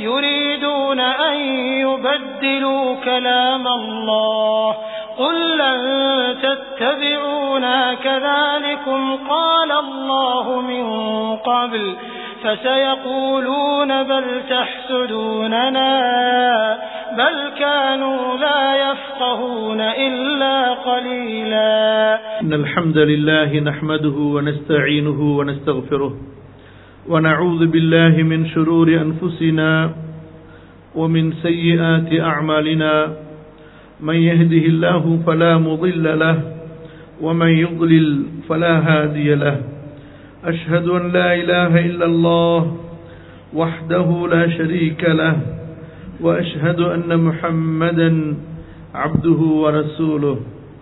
يريدون أن يبدلوا كلام الله قل لن تتبعونا كذلكم قال الله من قبل فسيقولون بل تحسدوننا بل كانوا لا يفقهون إلا قليلا إن الحمد لله نحمده ونستعينه ونستغفره ونعوذ بالله من شرور أنفسنا ومن سيئات أعمالنا من يهده الله فلا مضل له ومن يضلل فلا هادي له أشهد أن لا إله إلا الله وحده لا شريك له وأشهد أن محمدا عبده ورسوله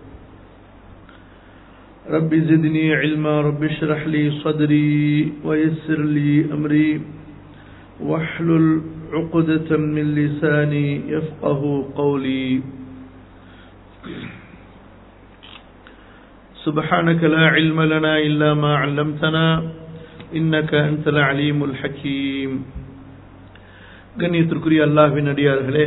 رب زدني علما رب اشرح لي صدري ويسر لي أمري واحلل عقدة من لساني يفقه قولي سبحانك لا علم لنا إلا ما علمتنا إنك أنت العليم الحكيم கண்ணியத்திற்குரிய அல்லாஹ்வின் அடியார்களே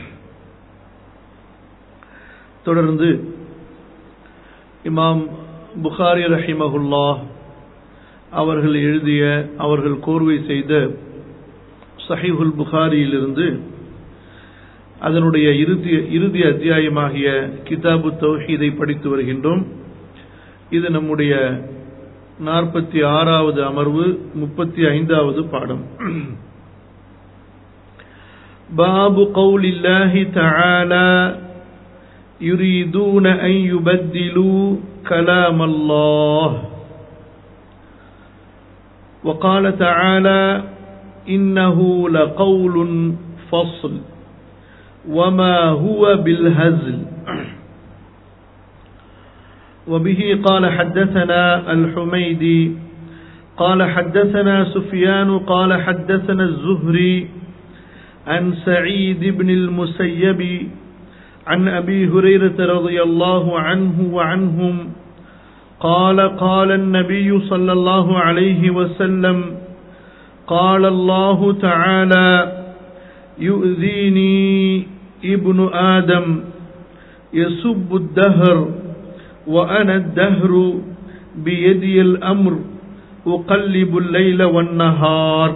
தொடர்ந்து இமாம் புகாரி ரஹிமகுல்லா அவர்கள் எழுதிய அவர்கள் கோர்வை செய்த சஹிஹுல் புகாரியிலிருந்து அதனுடைய இறுதி இறுதி அத்தியாயமாகிய கிதாபு தௌஹீதை படித்து வருகின்றோம் இது நம்முடைய நாற்பத்தி ஆறாவது அமர்வு முப்பத்தி ஐந்தாவது பாடம் باب قول الله تعالى يريدون أن يبدلوا كلام الله وقال تعالى إنه لقول فصل وما هو بالهزل وبه قال حدثنا الحميدي قال حدثنا سفيان قال حدثنا الزهري عن سعيد بن المسيب عن أبي هريرة رضي الله عنه وعنهم قال قال النبي صلى الله عليه وسلم قال الله تعالى يؤذيني ابن آدم يسب الدهر وأنا الدهر بيدي الأمر أقلب الليل والنهار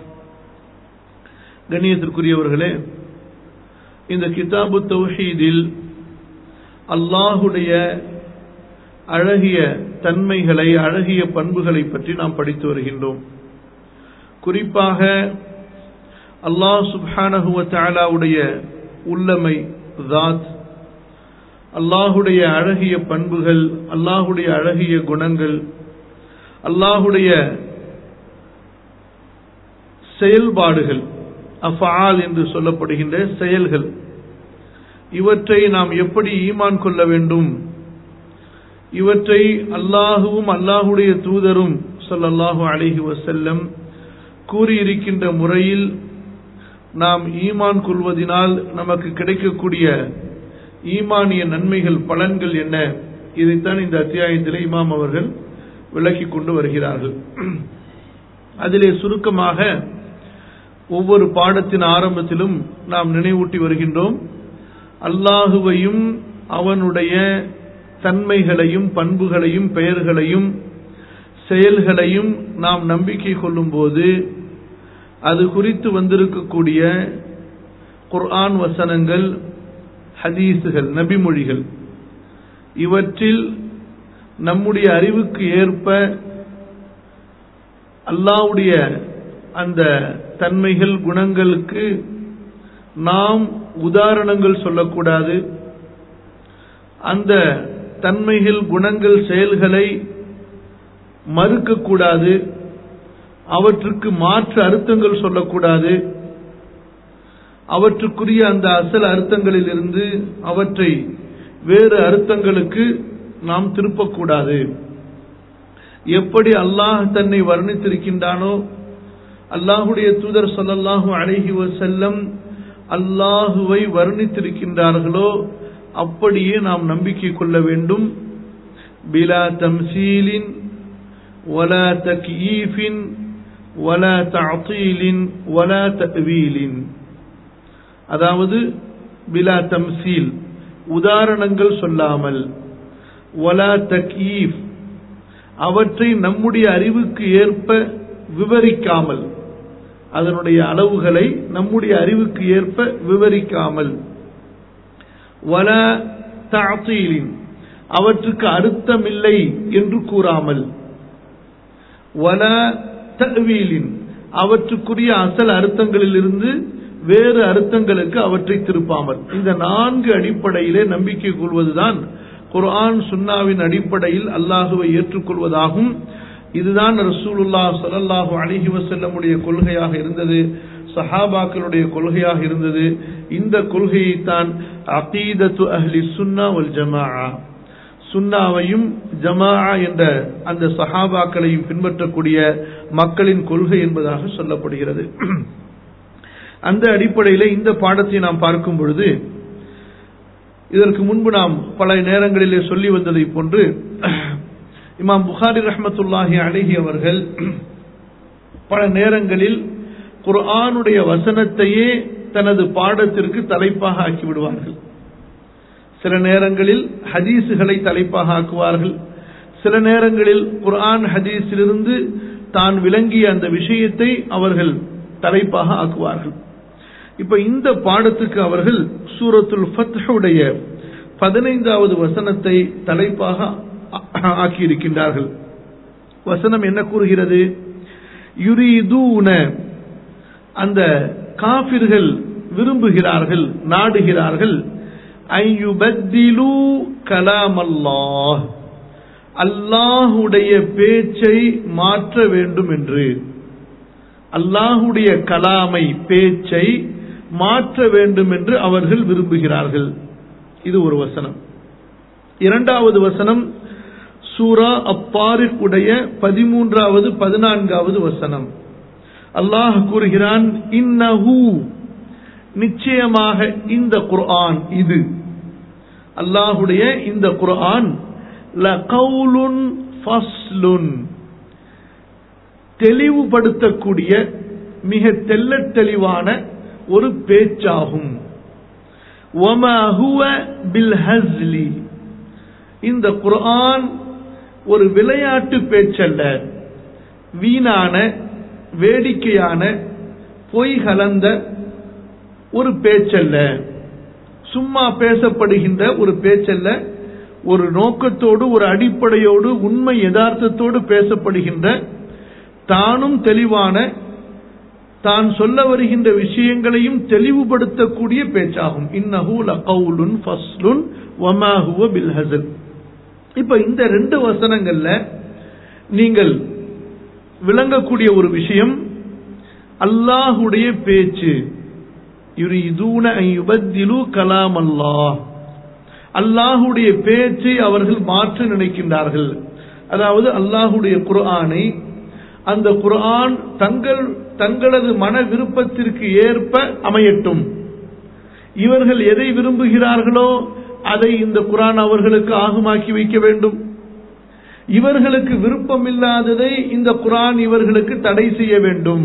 கண்ணியத்திற்குரியவர்களே இந்த கிதாபு தௌஹீதில் அல்லாஹுடைய அழகிய தன்மைகளை அழகிய பண்புகளை பற்றி நாம் படித்து வருகின்றோம் குறிப்பாக அல்லாஹ் சுப்ஹானஹுவ தாலாவுடைய உள்ளமை தாத் அல்லாஹுடைய அழகிய பண்புகள் அல்லாஹுடைய அழகிய குணங்கள் அல்லாஹுடைய செயல்பாடுகள் அஃபால் என்று சொல்லப்படுகின்ற செயல்கள் இவற்றை நாம் எப்படி ஈமான் கொள்ள வேண்டும் இவற்றை அல்லாஹுவும் அல்லாஹுடைய தூதரும் சொல்லல்லாஹு அலஹி வசல்லம் கூறியிருக்கின்ற முறையில் நாம் ஈமான் கொள்வதனால் நமக்கு கிடைக்கக்கூடிய ஈமானிய நன்மைகள் பலன்கள் என்ன இதைத்தான் இந்த அத்தியாயத்தில் இமாம் அவர்கள் விளக்கி கொண்டு வருகிறார்கள் அதிலே சுருக்கமாக ஒவ்வொரு பாடத்தின் ஆரம்பத்திலும் நாம் நினைவூட்டி வருகின்றோம் அல்லாஹுவையும் அவனுடைய தன்மைகளையும் பண்புகளையும் பெயர்களையும் செயல்களையும் நாம் நம்பிக்கை கொள்ளும் போது அது குறித்து வந்திருக்கக்கூடிய குர்ஆன் வசனங்கள் ஹதீஸுகள் நபிமொழிகள் இவற்றில் நம்முடைய அறிவுக்கு ஏற்ப அல்லாவுடைய அந்த தன்மைகள் குணங்களுக்கு நாம் உதாரணங்கள் சொல்லக்கூடாது அந்த தன்மைகள் குணங்கள் செயல்களை மறுக்கக்கூடாது அவற்றுக்கு மாற்று அர்த்தங்கள் சொல்லக்கூடாது அவற்றுக்குரிய அந்த அசல் அர்த்தங்களில் இருந்து அவற்றை வேறு அர்த்தங்களுக்கு நாம் திருப்பக்கூடாது எப்படி அல்லாஹ் தன்னை வர்ணித்திருக்கின்றானோ அல்லாஹுடைய தூதர் சொல்லல்லாஹு அழகி வசல்லம் அல்லாஹுவை வர்ணித்திருக்கின்றார்களோ அப்படியே நாம் நம்பிக்கை கொள்ள வேண்டும் பிலா தம்சீலின் ولا تكييف ولا تعطيل ولا تأويل அதாவது பிலா தம்சீல் உதாரணங்கள் சொல்லாமல் வலா தக்ஈஃப் அவற்றை நம்முடைய அறிவுக்கு ஏற்ப விவரிக்காமல் அதனுடைய அளவுகளை நம்முடைய அறிவுக்கு ஏற்ப விவரிக்காமல் வல தாத்தீலின் அவற்றுக்கு அர்த்தமில்லை என்று கூறாமல் வல தவீலின் அவற்றுக்குரிய அசல் அர்த்தங்களிலிருந்து வேறு அர்த்தங்களுக்கு அவற்றை திருப்பாமல் இந்த நான்கு அடிப்படையிலே நம்பிக்கை கொள்வதுதான் குர்ஆன் சுன்னாவின் அடிப்படையில் அல்லாஹுவை ஏற்றுக்கொள்வதாகும் இதுதான் ரசூலுல்லா ஸல்லல்லாஹு அலைஹி வஸல்லமுடைய கொள்கையாக இருந்தது சஹாபாக்களுடைய கொள்கையாக இருந்தது இந்த கொள்கையைத்தான் அகீதத்து அஹ்லி சுன்னா வல் ஜமாஆ சுன்னாவையும் ஜமா என்ற அந்த சஹாபாக்களையும் பின்பற்றக்கூடிய மக்களின் கொள்கை என்பதாக சொல்லப்படுகிறது அந்த அடிப்படையில் இந்த பாடத்தை நாம் பார்க்கும் பொழுது இதற்கு முன்பு நாம் பல நேரங்களிலே சொல்லி வந்ததை போன்று இமாம் புகாரி ரஹமத்துல்லாஹி அழகி அவர்கள் பல நேரங்களில் குர்ஆனுடைய வசனத்தையே தனது பாடத்திற்கு தலைப்பாக ஆக்கி விடுவார்கள் சில நேரங்களில் ஹதீஸுகளை தலைப்பாக ஆக்குவார்கள் சில நேரங்களில் குர்ஆன் ஹதீஸிலிருந்து தான் விளங்கிய அந்த விஷயத்தை அவர்கள் தலைப்பாக ஆக்குவார்கள் இப்ப இந்த பாடத்துக்கு அவர்கள் சூரத்துல் ஃபத்ஹுடைய பதினைந்தாவது வசனத்தை தலைப்பாக ஆக்கியிருக்கின்றார்கள் வசனம் என்ன கூறுகிறது யுரீதூன அந்த காபிர்கள் விரும்புகிறார்கள் நாடுகிறார்கள் ஐயுபத்திலு கலாம் அல்லாஹ் அல்லாஹுடைய பேச்சை மாற்ற வேண்டும் என்று அல்லாஹுடைய கலாமை பேச்சை மாற்ற வேண்டும் என்று அவர்கள் விரும்புகிறார்கள் இது ஒரு வசனம் இரண்டாவது வசனம் சூரா அப்பாரிக் உடைய பதிமூன்றாவது பதினான்காவது வசனம் அல்லாஹ் கூறுகிறான் இன்னஹு நிச்சயமாக இந்த குர்ஆன் இது அல்லாஹுடைய இந்த குர்ஆன் லகவுலுன் ஃபஸ்லுன் தெளிவுபடுத்தக்கூடிய மிக தெல்ல தெளிவான ஒரு பேச்சாகும் இந்த குர்ஆன் ஒரு விளையாட்டு பேச்சல்ல வீணான வேடிக்கையான பொய் கலந்த ஒரு பேச்சல்ல சும்மா பேசப்படுகின்ற ஒரு பேச்சல்ல ஒரு நோக்கத்தோடு ஒரு அடிப்படையோடு உண்மை யதார்த்தத்தோடு பேசப்படுகின்ற தானும் தெளிவான தான் சொல்ல வருகின்ற விஷயங்களையும் தெளிவுபடுத்தக்கூடிய பேச்சாகும் இன்னஹு லகவுலுன் ஃபஸ்லுன் வமா ஹுவ பில் ஹஸல் இப்ப இந்த ரெண்டு வசனங்கள்ல நீங்கள் விளங்கக்கூடிய ஒரு விஷயம் அல்லாஹுடைய பேச்சு யுரிதூன அன் யுபத்திலு கலாம் அல்லாஹ் அல்லாஹுடைய பேச்சை அவர்கள் மாற்ற நினைக்கின்றார்கள் அதாவது அல்லாஹுடைய குர்ஆனை அந்த குர்ஆன் தங்கள் தங்களது மன விருப்பத்திற்கு ஏற்ப அமையட்டும் இவர்கள் எதை விரும்புகிறார்களோ அதை இந்த குரான் அவர்களுக்கு ஆகுமாக்கி வைக்க வேண்டும் இவர்களுக்கு விருப்பம் இல்லாததை இந்த குரான் இவர்களுக்கு தடை செய்ய வேண்டும்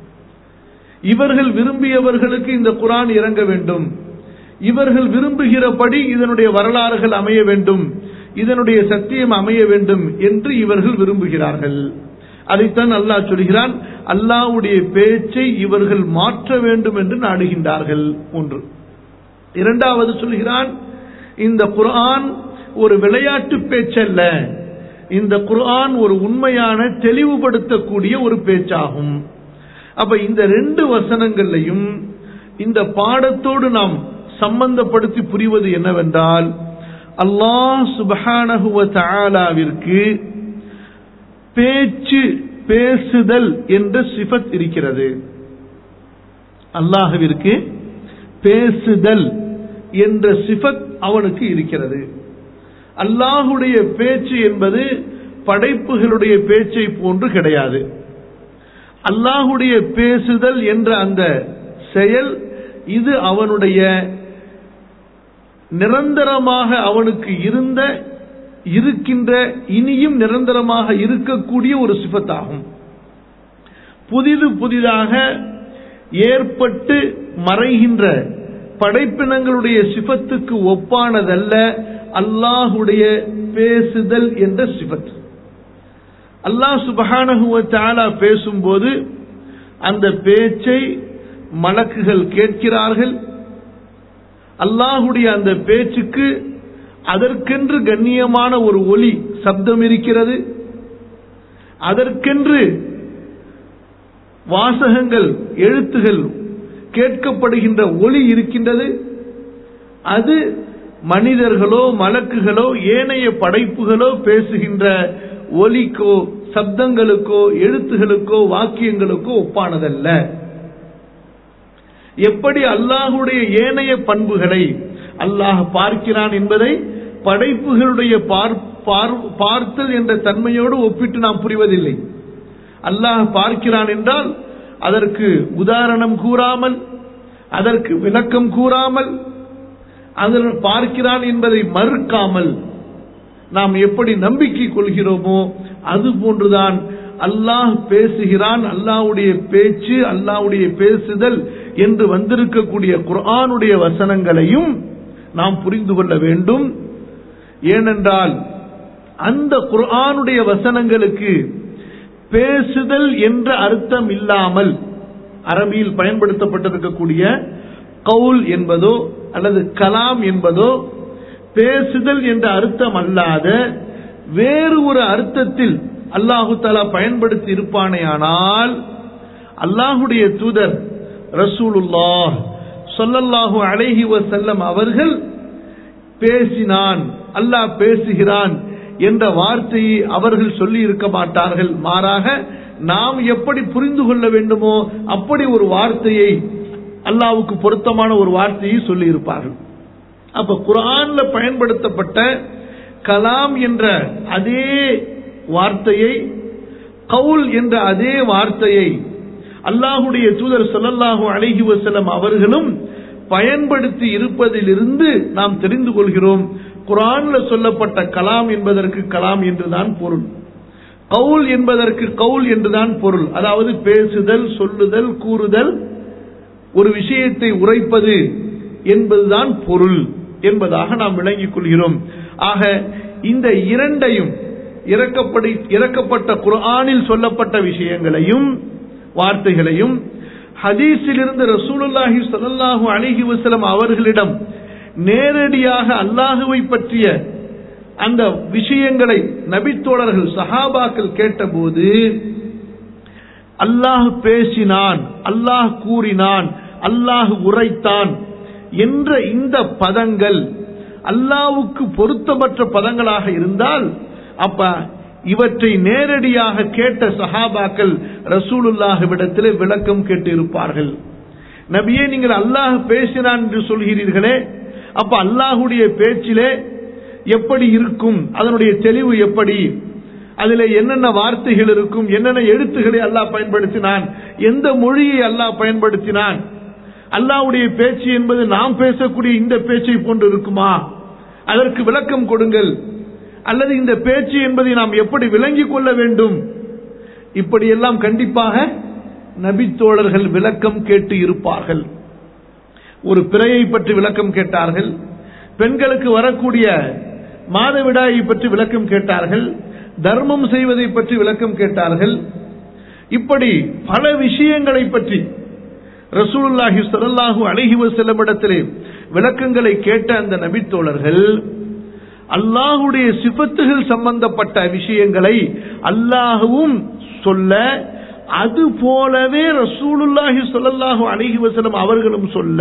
இவர்கள் விரும்பியவர்களுக்கு இந்த குரான் இறங்க வேண்டும் இவர்கள் விரும்புகிறபடி இதனுடைய வரலாறுகள் அமைய வேண்டும் இதனுடைய சத்தியம் அமைய வேண்டும் என்று இவர்கள் விரும்புகிறார்கள் அதைத்தான் அல்லாஹ் சொல்கிறான் அல்லாஹ்வுடைய பேச்சை இவர்கள் மாற்ற வேண்டும் என்று நாடுகின்றார்கள் ஒன்று இரண்டாவது சொல்கிறான் இந்த குர்ஆன் ஒரு விளையாட்டு பேச்சல்ல இந்த குர்ஆன் ஒரு உண்மையான தெளிவுபடுத்தக்கூடிய ஒரு பேச்சாகும் அப்ப இந்த ரெண்டு வசனங்கள்லையும் இந்த பாடத்தோடு நாம் சம்பந்தப்படுத்தி புரிவது என்னவென்றால் அல்லாஹ் சுபஹானஹுவ தஆலாவிற்கு பேச்சு பேசுதல் என்ற சிஃபத் இருக்கிறது அல்லாஹுவிற்கு பேசுதல் என்ற சிஃபத் அவனுக்கு இருக்கிறது அல்லாஹுடைய பேச்சு என்பது படைப்புகளுடைய பேச்சை போன்று கிடையாது அல்லாஹுடைய பேசுதல் என்ற அந்த செயல் இது அவனுடைய நிரந்தரமாக அவனுக்கு இருந்த இருக்கின்ற இனியும் நிரந்தரமாக இருக்கக்கூடிய ஒரு சிபத்தாகும் புதிது புதிதாக ஏற்பட்டு மறைகின்ற படைப்பினங்களுடைய சிபத்துக்கு ஒப்பானதல்ல அல்லாஹுடைய பேசுதல் என்ற சிபத் அல்லாஹ் சுபஹானஹுவ தாலா பேசும்போது அந்த பேச்சை மலக்குகள் கேட்கிறார்கள் அல்லாஹுடைய அந்த பேச்சுக்கு அதற்கென்று கண்ணியமான ஒரு ஒலி சப்தம் இருக்கிறது அதற்கென்று வாசகங்கள் எழுத்துகள் கேட்கப்படுகின்ற ஒலி இருக்கின்றது அது மனிதர்களோ மலக்குகளோ ஏனைய படைப்புகளோ பேசுகின்ற ஒலிக்கோ சப்தங்களுக்கோ எழுத்துகளுக்கோ வாக்கியங்களுக்கோ ஒப்பானதல்ல எப்படி அல்லாஹுடைய ஏனைய பண்புகளை அல்லாஹ் பார்க்கிறான் என்பதை படைப்புகளுடைய பார்த்தல் என்ற தன்மையோடு ஒப்பிட்டு நாம் புரிவதில்லை அல்லாஹ் பார்க்கிறான் என்றால் அதற்கு உதாரணம் கூறாமல் அதற்கு விளக்கம் கூறாமல் அதில் பார்க்கிறான் என்பதை மறுக்காமல் நாம் எப்படி நம்பிக்கை கொள்கிறோமோ அது போன்றுதான் அல்லாஹ் பேசுகிறான் அல்லாஹ்வுடைய பேச்சு அல்லாஹ்வுடைய பேசுதல் என்று வந்திருக்கக்கூடிய குர்ஆனுடைய வசனங்களையும் நாம் புரிந்து கொள்ள வேண்டும் ஏனென்றால் அந்த குர்ஆனுடைய வசனங்களுக்கு பேசுதல் என்ற அர்த்தம் இல்லாமல் அரபியில் பயன்படுத்தப்பட்டிருக்கக்கூடிய கவுல் என்பதோ அல்லது கலாம் என்பதோ பேசுதல் என்ற அர்த்தம் அல்லாத வேறு ஒரு அர்த்தத்தில் அல்லாஹு தாலா பயன்படுத்தி இருப்பானேயானால் அல்லாஹுடைய தூதர் ரசூலுல்லாஹ் சொல்லல்லாஹு அலைஹி வசல்லம் அவர்கள் பேசினான் அல்லாஹ் பேசுகிறான் என்ற வார்த்தையை அவர்கள் சொல்லி இருக்க மாட்டார்கள் மாறாக நாம் எப்படி புரிந்து கொள்ள வேண்டுமோ அப்படி ஒரு வார்த்தையை அல்லாவுக்கு பொருத்தமான ஒரு வார்த்தையை சொல்லி இருப்பார்கள் அப்ப குரான்ல பயன்படுத்தப்பட்ட கலாம் என்ற அதே வார்த்தையை கவுல் என்ற அதே வார்த்தையை அல்லாஹுடைய தூதர் சொல்லல்லாஹு அழகி வசலம் அவர்களும் பயன்படுத்தி இருப்பதிலிருந்து நாம் தெரிந்து கொள்கிறோம் குரான்ல சொல்லப்பட்ட கலாம் என்பதற்கு கலாம் என்றுதான் பொருள் கவுல் என்பதற்கு கவுல் என்றுதான் பொருள் அதாவது பேசுதல் சொல்லுதல் கூறுதல் ஒரு விஷயத்தை உரைப்பது என்பதுதான் பொருள் என்பதாக நாம் விளங்கிக் கொள்கிறோம் ஆக இந்த இரண்டையும் இறக்கப்படி இறக்கப்பட்ட குர்ஆனில் சொல்லப்பட்ட விஷயங்களையும் வார்த்தைகளையும் ஹதீஸிலிருந்து ரசூலுல்லாஹி ஸல்லல்லாஹு அலைஹி வஸல்லம் அவர்களிடம் நேரடியாக அல்லாஹுவை பற்றிய அந்த விஷயங்களை நபித்தோழர்கள் சஹாபாக்கள் கேட்டபோது அல்லாஹ் பேசினான் அல்லாஹ் கூறினான் அல்லாஹ் உரைத்தான் என்ற இந்த பதங்கள் அல்லாவுக்கு பொருத்தமற்ற பதங்களாக இருந்தால் அப்ப இவற்றை நேரடியாக கேட்ட சஹாபாக்கள் ரசூலுல்லாஹுவிடத்திலே விளக்கம் கேட்டு இருப்பார்கள் நபியே நீங்கள் அல்லாஹ் பேசினான் என்று சொல்கிறீர்களே அப்ப அல்லாஹுடைய பேச்சிலே எப்படி இருக்கும் அதனுடைய தெளிவு எப்படி அதில் என்னென்ன வார்த்தைகள் இருக்கும் என்னென்ன எழுத்துக்களை அல்லாஹ் பயன்படுத்தினான் எந்த மொழியை அல்லாஹ் பயன்படுத்தினான் அல்லாஹ்வுடைய பேச்சு என்பது நாம் பேசக்கூடிய இந்த பேச்சை போன்று இருக்குமா அதற்கு விளக்கம் கொடுங்கள் அல்லது இந்த பேச்சு என்பதை நாம் எப்படி விளங்கிக் கொள்ள வேண்டும் இப்படியெல்லாம் கண்டிப்பாக நபித்தோழர்கள் விளக்கம் கேட்டு இருப்பார்கள் ஒரு பிறையை பற்றி விளக்கம் கேட்டார்கள் பெண்களுக்கு வரக்கூடிய மாதவிடாயை பற்றி விளக்கம் கேட்டார்கள் தர்மம் செய்வதை பற்றி விளக்கம் கேட்டார்கள் இப்படி பல விஷயங்களை பற்றி ரசூலுல்லாஹி ஸல்லல்லாஹு அலைஹி வஸல்லம் இடத்திலே விளக்கங்களை கேட்ட அந்த நபித்தோழர்கள் அல்லாஹுடைய சிபத்துகள் சம்பந்தப்பட்ட விஷயங்களை அல்லாஹுவும் சொல்ல அது போலவே ரசூலுல்லாஹி ஸல்லல்லாஹு அலைஹி வஸல்லம் அவர்களும் சொல்ல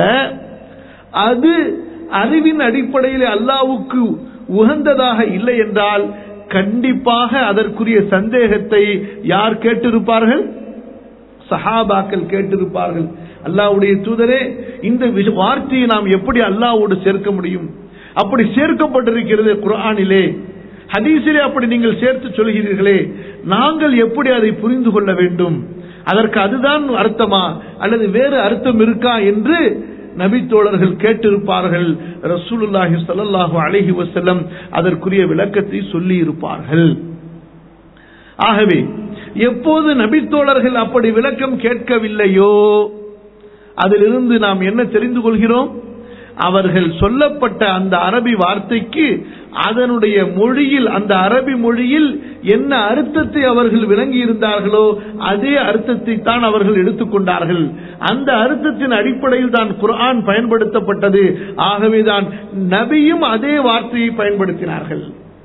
அது அறிவின் அடிப்படையில் அல்லாஹ்வுக்கு உகந்ததாக இல்லை என்றால் கண்டிப்பாக அதற்குரிய சந்தேகத்தை யார் கேட்டிருப்பார்கள் சஹாபாக்கள் கேட்டிருப்பார்கள் அல்லாஹ்வுடைய தூதரே இந்த வார்த்தையை நாம் எப்படி அல்லாஹ்வோடு சேர்க்க முடியும் அப்படி சேர்க்கப்பட்டிருக்கிறது குர்ஆனிலே ஹதீஸிலே அப்படி நீங்கள் சேர்த்து சொல்கிறீர்களே நாங்கள் எப்படி அதை புரிந்து கொள்ள வேண்டும் அதற்கு அதுதான் அர்த்தமா அல்லது வேறு அர்த்தம் இருக்கா என்று நபித்தோழர்கள் கேட்டிருப்பார்கள் ரசூலுல்லாஹி ஸல்லல்லாஹு அலைஹி வஸல்லம் அதற்குரிய விளக்கத்தை சொல்லி இருப்பார்கள் ஆகவே எப்போது நபித்தோழர்கள் அப்படி விளக்கம் கேட்கவில்லையோ அதிலிருந்து நாம் என்ன தெரிந்து கொள்கிறோம் அவர்கள் சொல்லப்பட்ட அந்த அரபி வார்த்தைக்கு அதனுடைய மொழியில் அந்த அரபி மொழியில் என்ன அர்த்தத்தை அவர்கள் விளங்கி இருந்தார்களோ அதே அர்த்தத்தை தான் அவர்கள் எடுத்துக்கொண்டார்கள் அந்த அர்த்தத்தின் அடிப்படையில் தான் குர்ஆன் பயன்படுத்தப்பட்டது ஆகவேதான் நபியும் அதே வார்த்தையை பயன்படுத்தினார்கள்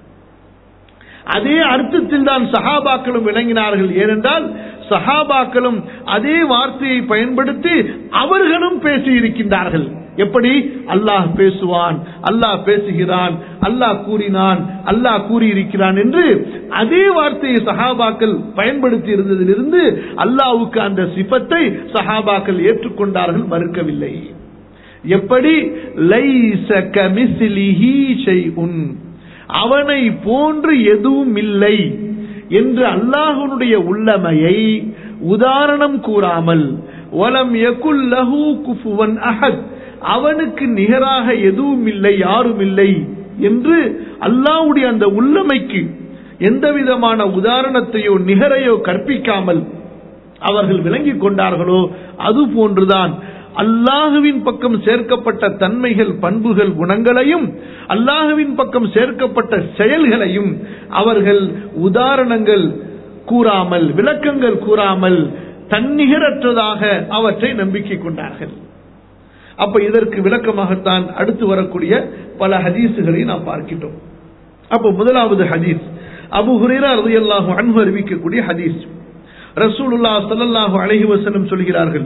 அதே அர்த்தத்தில் தான் சஹாபாக்களும் விளங்கினார்கள் ஏனென்றால் சஹாபாக்களும் அதே வார்த்தையை பயன்படுத்தி அவர்களும் பேசி இருக்கின்றார்கள் எப்படி அல்லாஹ் பேசுவான் அல்லாஹ் பேசுகிறான் அல்லாஹ் கூறினான் அல்லாஹ் கூறியிருக்கிறான் என்று அதே வார்த்தையை சஹாபாக்கள் பயன்படுத்தி இருந்ததிலிருந்து அல்லாஹ்வுக்கு அந்த சிபத்தை சஹாபாக்கள் ஏற்றுக்கொண்டார்கள் மறுக்கவில்லை எப்படி லைஸ கமிஸ்லிஹி ஷைஉன் அவனை போன்று எதுவும் இல்லை என்று அல்லாஹனுடைய உள்ளமையை உதாரணம் கூறாமல் வலம் யகுல் லஹு குஃபுவன் அஹத் அவனுக்கு நிகராக எதுவும் இல்லை யாரும் இல்லை என்று அல்லாஹ்வுடைய அந்த உள்ளமைக்கு எந்த விதமான உதாரணத்தையோ நிகரையோ கற்பிக்காமல் அவர்கள் விளங்கிக் கொண்டார்களோ அது போன்றுதான் அல்லாஹுவின் பக்கம் சேர்க்கப்பட்ட தன்மைகள் பண்புகள் குணங்களையும் அல்லாஹுவின் பக்கம் சேர்க்கப்பட்ட செயல்களையும் அவர்கள் உதாரணங்கள் கூறாமல் விளக்கங்கள் கூறாமல் தன்னிகரற்றதாக அவற்றை நம்பிக்கை கொண்டார்கள் அப்ப இதற்கு விளக்கமாகத்தான் அடுத்து வரக்கூடிய பல ஹதீசுகளை நாம் பார்க்கின்றோம் அப்ப முதலாவது ஹதீஸ் அபு ஹுரேரா ரலியல்லாஹு அன்ஹு அறிவிக்கக்கூடிய ஹதீஸ் ரசூலுல்லாஹ் ஸல்லல்லாஹு அலைஹி வஸல்லம் சொல்கிறார்கள்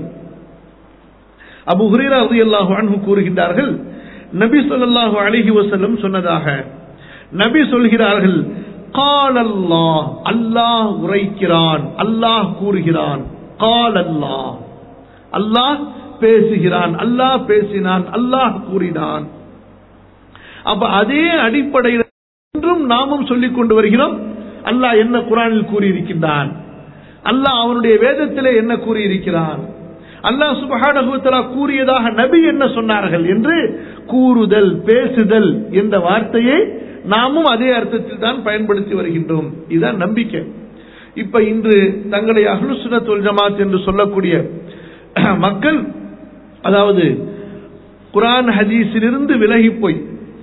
அபு ஹுரேரா ரலியல்லாஹு அன்ஹு கூறுகின்றார்கள் நபி ஸல்லல்லாஹு அலைஹி வஸல்லம் சொன்னதாக நபி சொல்கிறார்கள் கால் அல்லாஹ் அல்லாஹ் உரைக்கிறான் அல்லாஹ் கூறுகிறான் கால் அல்லாஹ் அல்லாஹ் பேசுகிறான் அல்லாஹ் பேசினான் அல்லாஹ் கூறினான் அப்ப அதே அடிப்படையில் இன்றும் நாமும் சொல்லிக் கொண்டு வருகிறோம் அல்லாஹ் என்ன குரானில் கூறியிருக்கின்றான் அல்லாஹ் அவனுடைய வேதத்திலே என்ன கூறியிருக்கிறான் அல்லாஹ் சுபஹானஹுவத்தலா கூறியதாக நபி என்ன சொன்னார்கள் என்று கூறுதல் பேசுதல் என்ற வார்த்தையை நாமும் அதே அர்த்தத்தில் தான் பயன்படுத்தி வருகின்றோம் இதுதான் நம்பிக்கை இப்ப இன்று தங்களை அஹ்லுசுனத்துல் ஜமாத் என்று சொல்லக்கூடிய மக்கள் அதாவது குரான் ஹதீஸிலிருந்து விலகி போய்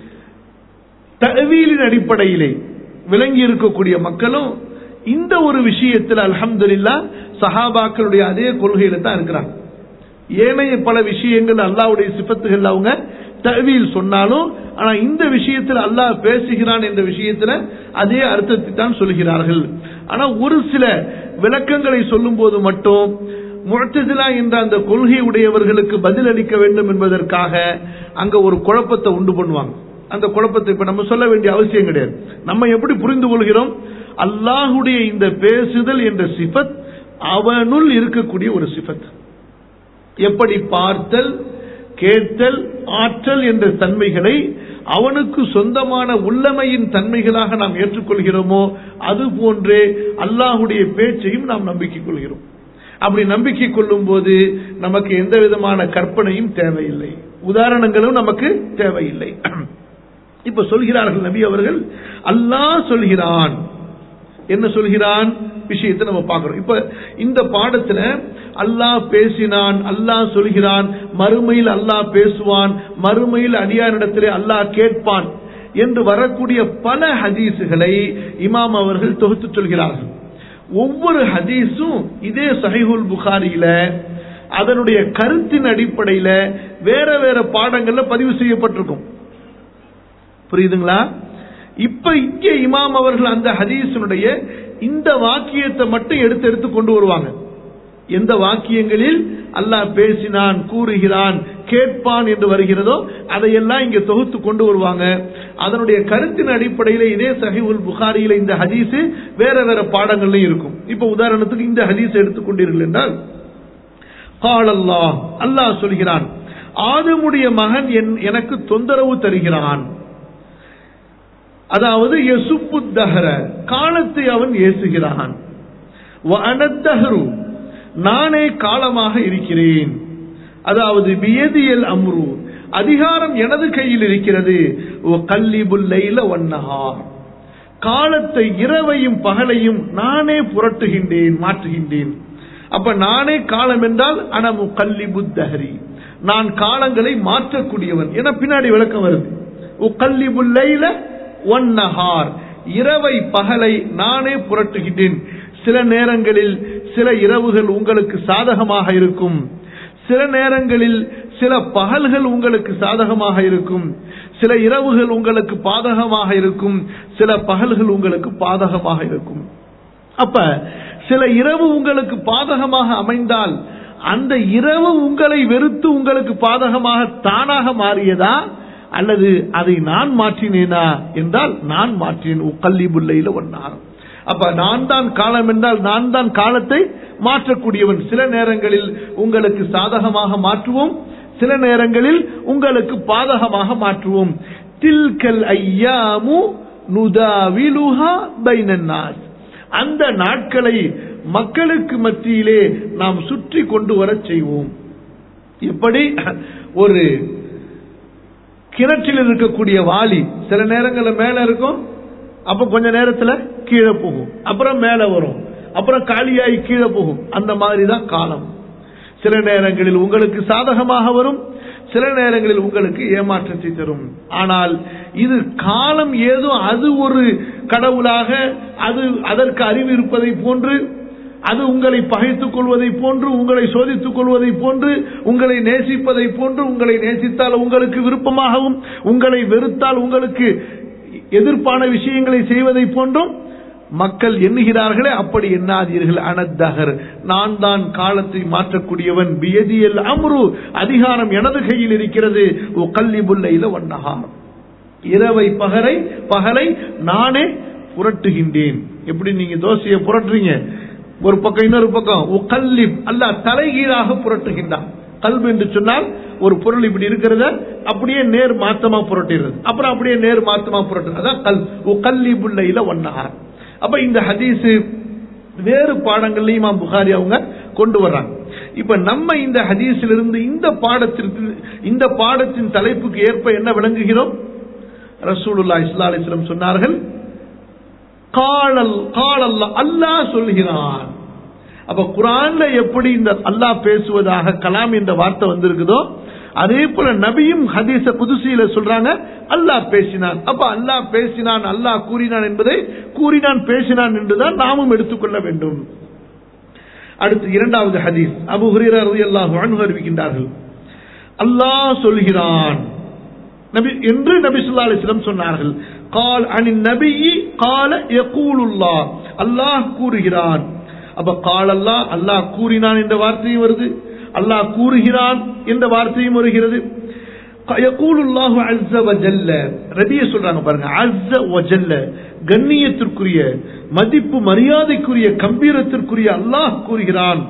தவீலின் அடிப்படையிலே விளங்கி இருக்கக்கூடிய மக்களும் இந்த ஒரு விஷயத்தில் அல்ஹம்துலில்லா சஹாபாக்களுடைய அதே கொள்கையில தான் இருக்கிறாங்க ஏனைய பல விஷயங்கள் அல்லாவுடைய சிபத்துகள் அவங்க தவீல் சொன்னாலும் ஆனா இந்த விஷயத்தில் அல்லாஹ் பேசுகிறான் என்ற விஷயத்துல அதே அர்த்தத்தை தான் சொல்கிறார்கள் ஆனா ஒரு சில விளக்கங்களை சொல்லும் போது மட்டும் முழத்ததிலா என்ற அந்த கொள்கை உடையவர்களுக்கு பதில் அளிக்க வேண்டும் என்பதற்காக அங்க ஒரு குழப்பத்தை உண்டு பண்ணுவாங்க அந்த குழப்பத்தை இப்ப நம்ம சொல்ல வேண்டிய அவசியம் கிடையாது நம்ம எப்படி புரிந்து கொள்கிறோம் அல்லாஹுடைய இந்த பேசுதல் என்ற சிபத் அவனுள் இருக்கக்கூடிய ஒரு சிபத் எப்படி பார்த்தல் கேட்டல் ஆற்றல் என்ற தன்மைகளை அவனுக்கு சொந்தமான உள்ளமையின் தன்மைகளாக நாம் ஏற்றுக்கொள்கிறோமோ அது போன்றே அல்லாஹுடைய பேச்சையும் நாம் நம்பிக்கை கொள்கிறோம் அப்படி நம்பிக்கை கொள்ளும் போது நமக்கு எந்த விதமான கற்பனையும் தேவையில்லை உதாரணங்களும் நமக்கு தேவையில்லை இப்ப சொல்கிறார்கள் நபி அவர்கள் அல்லாஹ் சொல்கிறான் என்ன சொல்கிறான் விஷயத்தை நம்ம பார்க்கிறோம் இப்ப இந்த பாடத்துல அல்லாஹ் பேசினான் அல்லாஹ் சொல்கிறான் மறுமையில் அல்லாஹ் பேசுவான் மறுமையில் அடியாரிடத்திலே அல்லாஹ் கேட்பான் என்று வரக்கூடிய பல ஹதீஸுகளை இமாம் அவர்கள் தொகுத்து சொல்கிறார்கள் ஒவ்வொரு ஹதீஸும் இதே சஹிஹுல் புகாரியில அதனுடைய கருத்தின் அடிப்படையில வேற வேற பாடங்கள்ல பதிவு செய்யப்பட்டிருக்கும் புரியுதுங்களா இப்ப இங்கே இமாம் அவர்கள் அந்த ஹதீஸனுடைய இந்த வாக்கியத்தை மட்டும் எடுத்து எடுத்து கொண்டு வருவாங்க எந்த வாக்கியங்களில் அல்லாஹ் பேசினான் கூறுகிறான் கேட்பான் என்று வருகிறதோ அதையெல்லாம் இங்க தொகுத்து கொண்டு வருவாங்க அதனுடைய கருத்தின் அடிப்படையில் இதே சஹிவுல் புகாரியில இந்த ஹதீஸ் வேற வேற பாடங்கள்லயும் இருக்கும் இப்ப உதாரணத்துக்கு இந்த ஹதீஸ் எடுத்துக்கொண்டீர்கள் என்றால் கால் அல்லாஹ் அல்லாஹ் சொல்கிறான் ஆதமுடைய மகன் எனக்கு தொந்தரவு தருகிறான் அதாவது எசுப்புத்தஹர காலத்தை அவன் ஏசுகிறான் நானே காலமாக இருக்கிறேன் அதாவது பியதியல் அம்ரு அதிகாரம் எனது கையில் இருக்கிறது கல்லிபுல்லைல ஒன்னஹார் காலத்தை இரவையும் பகலையும் நானே புரட்டுகின்றேன் மாற்றுகின்றேன் அப்ப நானே காலம் என்றால் அனமு கல்லி புத்தஹரி நான் காலங்களை மாற்றக்கூடியவன் என பின்னாடி விளக்கம் வருது உக்கல்லி புல்லைல ஒன் நஹார் இரவை பகலை நானே புரட்டுகின்றேன் சில நேரங்களில் சில இரவுகள் உங்களுக்கு சாதகமாக இருக்கும் சில நேரங்களில் சில பகல்கள் உங்களுக்கு சாதகமாக இருக்கும் சில இரவுகள் உங்களுக்கு பாதகமாக இருக்கும் சில பகல்கள் உங்களுக்கு பாதகமாக இருக்கும் அப்ப சில இரவு உங்களுக்கு பாதகமாக அமைந்தால் அந்த இரவு உங்களை வெறுத்து உங்களுக்கு பாதகமாக தானாக மாறியதா அல்லது அதை நான் மாற்றினேனா என்றால் நான் மாற்றினேன் உக்கல்லிபுல்லையில ஒன்னாரம் அப்ப நான் தான் காலம் என்றால் நான் தான் காலத்தை மாற்றக்கூடியவன் சில நேரங்களில் உங்களுக்கு சாதகமாக மாற்றுவோம் சில நேரங்களில் உங்களுக்கு பாதகமாக மாற்றுவோம் தில்கல் ஐயாமு நுதாவிலுஹா பைனன்னாஸ் அந்த நாட்களை மக்களுக்கு மத்தியிலே நாம் சுற்றி கொண்டு வர செய்வோம் எப்படி ஒரு கிணற்றில் இருக்கக்கூடிய வாளி சில நேரங்களில் மேல இருக்கும் அப்ப கொஞ்ச நேரத்துல கீழே போகும் அப்புறம் மேல வரும் அப்புறம் காலியாகி கீழே போகும் அந்த மாதிரி தான் காலம் சில நேரங்களில் உங்களுக்கு சாதகமாக வரும் சில நேரங்களில் உங்களுக்கு ஏமாற்றத்தை தரும் ஆனால் இது காலம் ஏதோ அது ஒரு கடவுளாக அது அதற்கு அறிவு இருப்பதை போன்று அது உங்களை பகைத்துக் கொள்வதை போன்று உங்களை சோதித்துக் கொள்வதை போன்று உங்களை நேசிப்பதை போன்று உங்களை நேசித்தால் உங்களுக்கு விருப்பமாகவும் உங்களை வெறுத்தால் உங்களுக்கு எதிர்ப்பான விஷயங்களை செய்வதை போன்றும் மக்கள் எண்ணுகிறார்களே அப்படி எண்ணாதீர்கள் அனத்தகர் நான் தான் காலத்தை மாற்றக்கூடியவன் பியதியல் அம்ரு அதிகாரம் எனது கையில் இருக்கிறது கல்லிபுல்லையில ஒன்னகார் இரவை பகலை பகலை நானே புரட்டுகின்றேன் எப்படி நீங்க தோசையை புரட்டுறீங்க ஒரு பக்கம் இன்னொரு பக்கம் உகல்லிப் அல்ல தலைகீழாக புரட்டுகின்றான் கல்வி என்று சொன்னால் ஒரு பொருள் இப்படி இருக்கிறத அப்படியே நேர் மாத்தமா புரட்டிடுறது அப்புறம் அப்படியே நேர் மாத்தமா புரட்டுறது அதான் கல் உகல்லிபுல்லையில ஒன்னகார் அப்ப இந்த ஹதீஸ் வேறு பாடங்கள்லயும் இமாம் புகாரி அவங்க கொண்டு வர்றாங்க இப்ப நம்ம இந்த ஹதீஸிலிருந்து இந்த பாடத்திற்கு இந்த பாடத்தின் தலைப்புக்கு ஏற்ப என்ன விளங்குகிறோம் ரசூலுல்லா இஸ்லா அலிஸ்லம் சொன்னார்கள் காலல் காலல்ல அல்லாஹ் சொல்கிறான் அப்ப குரான்ல எப்படி இந்த அல்லாஹ் பேசுவதாக கலாம் என்ற வார்த்தை வந்திருக்குதோ அதே போல நபியும் ஹதீஸ புதுசியில சொல்றாங்க அல்லாஹ் பேசினான் அப்ப அல்லாஹ் பேசினான் அல்லாஹ் கூறினான் என்பதை கூறினான் பேசினான் என்றுதான் நாமும் எடுத்துக்கொள்ள வேண்டும் அடுத்து இரண்டாவது ஹதீஸ் அபு ஹுரேரா ரலியல்லாஹு அன்ஹு அறிவிக்கின்றார்கள் அல்லாஹ் சொல்கிறான் நபி என்று நபி ஸல்லல்லாஹு அலைஹி வஸல்லம் சொன்னார்கள் கால் அனி நபி கால யகூலுல்லா அல்லாஹ் கூறுகிறான் அப்ப கால் அல்லாஹ் அல்லாஹ் கூறினான் என்ற வார்த்தையும் வருது அல்லாஹ் கூறுகிறான் என்ற வார்த்தையும் வருகிறது யகூலுல்லாஹு அஸ்ஸ வஜல்ல ரபிய சொல்றாங்க பாருங்க அஸ்ஸ வஜல்ல கண்ணியத்திற்குரிய மதிப்பு மரியாதைக்குரிய கம்பீரத்திற்குரிய அல்லாஹ் கூறுகிறான்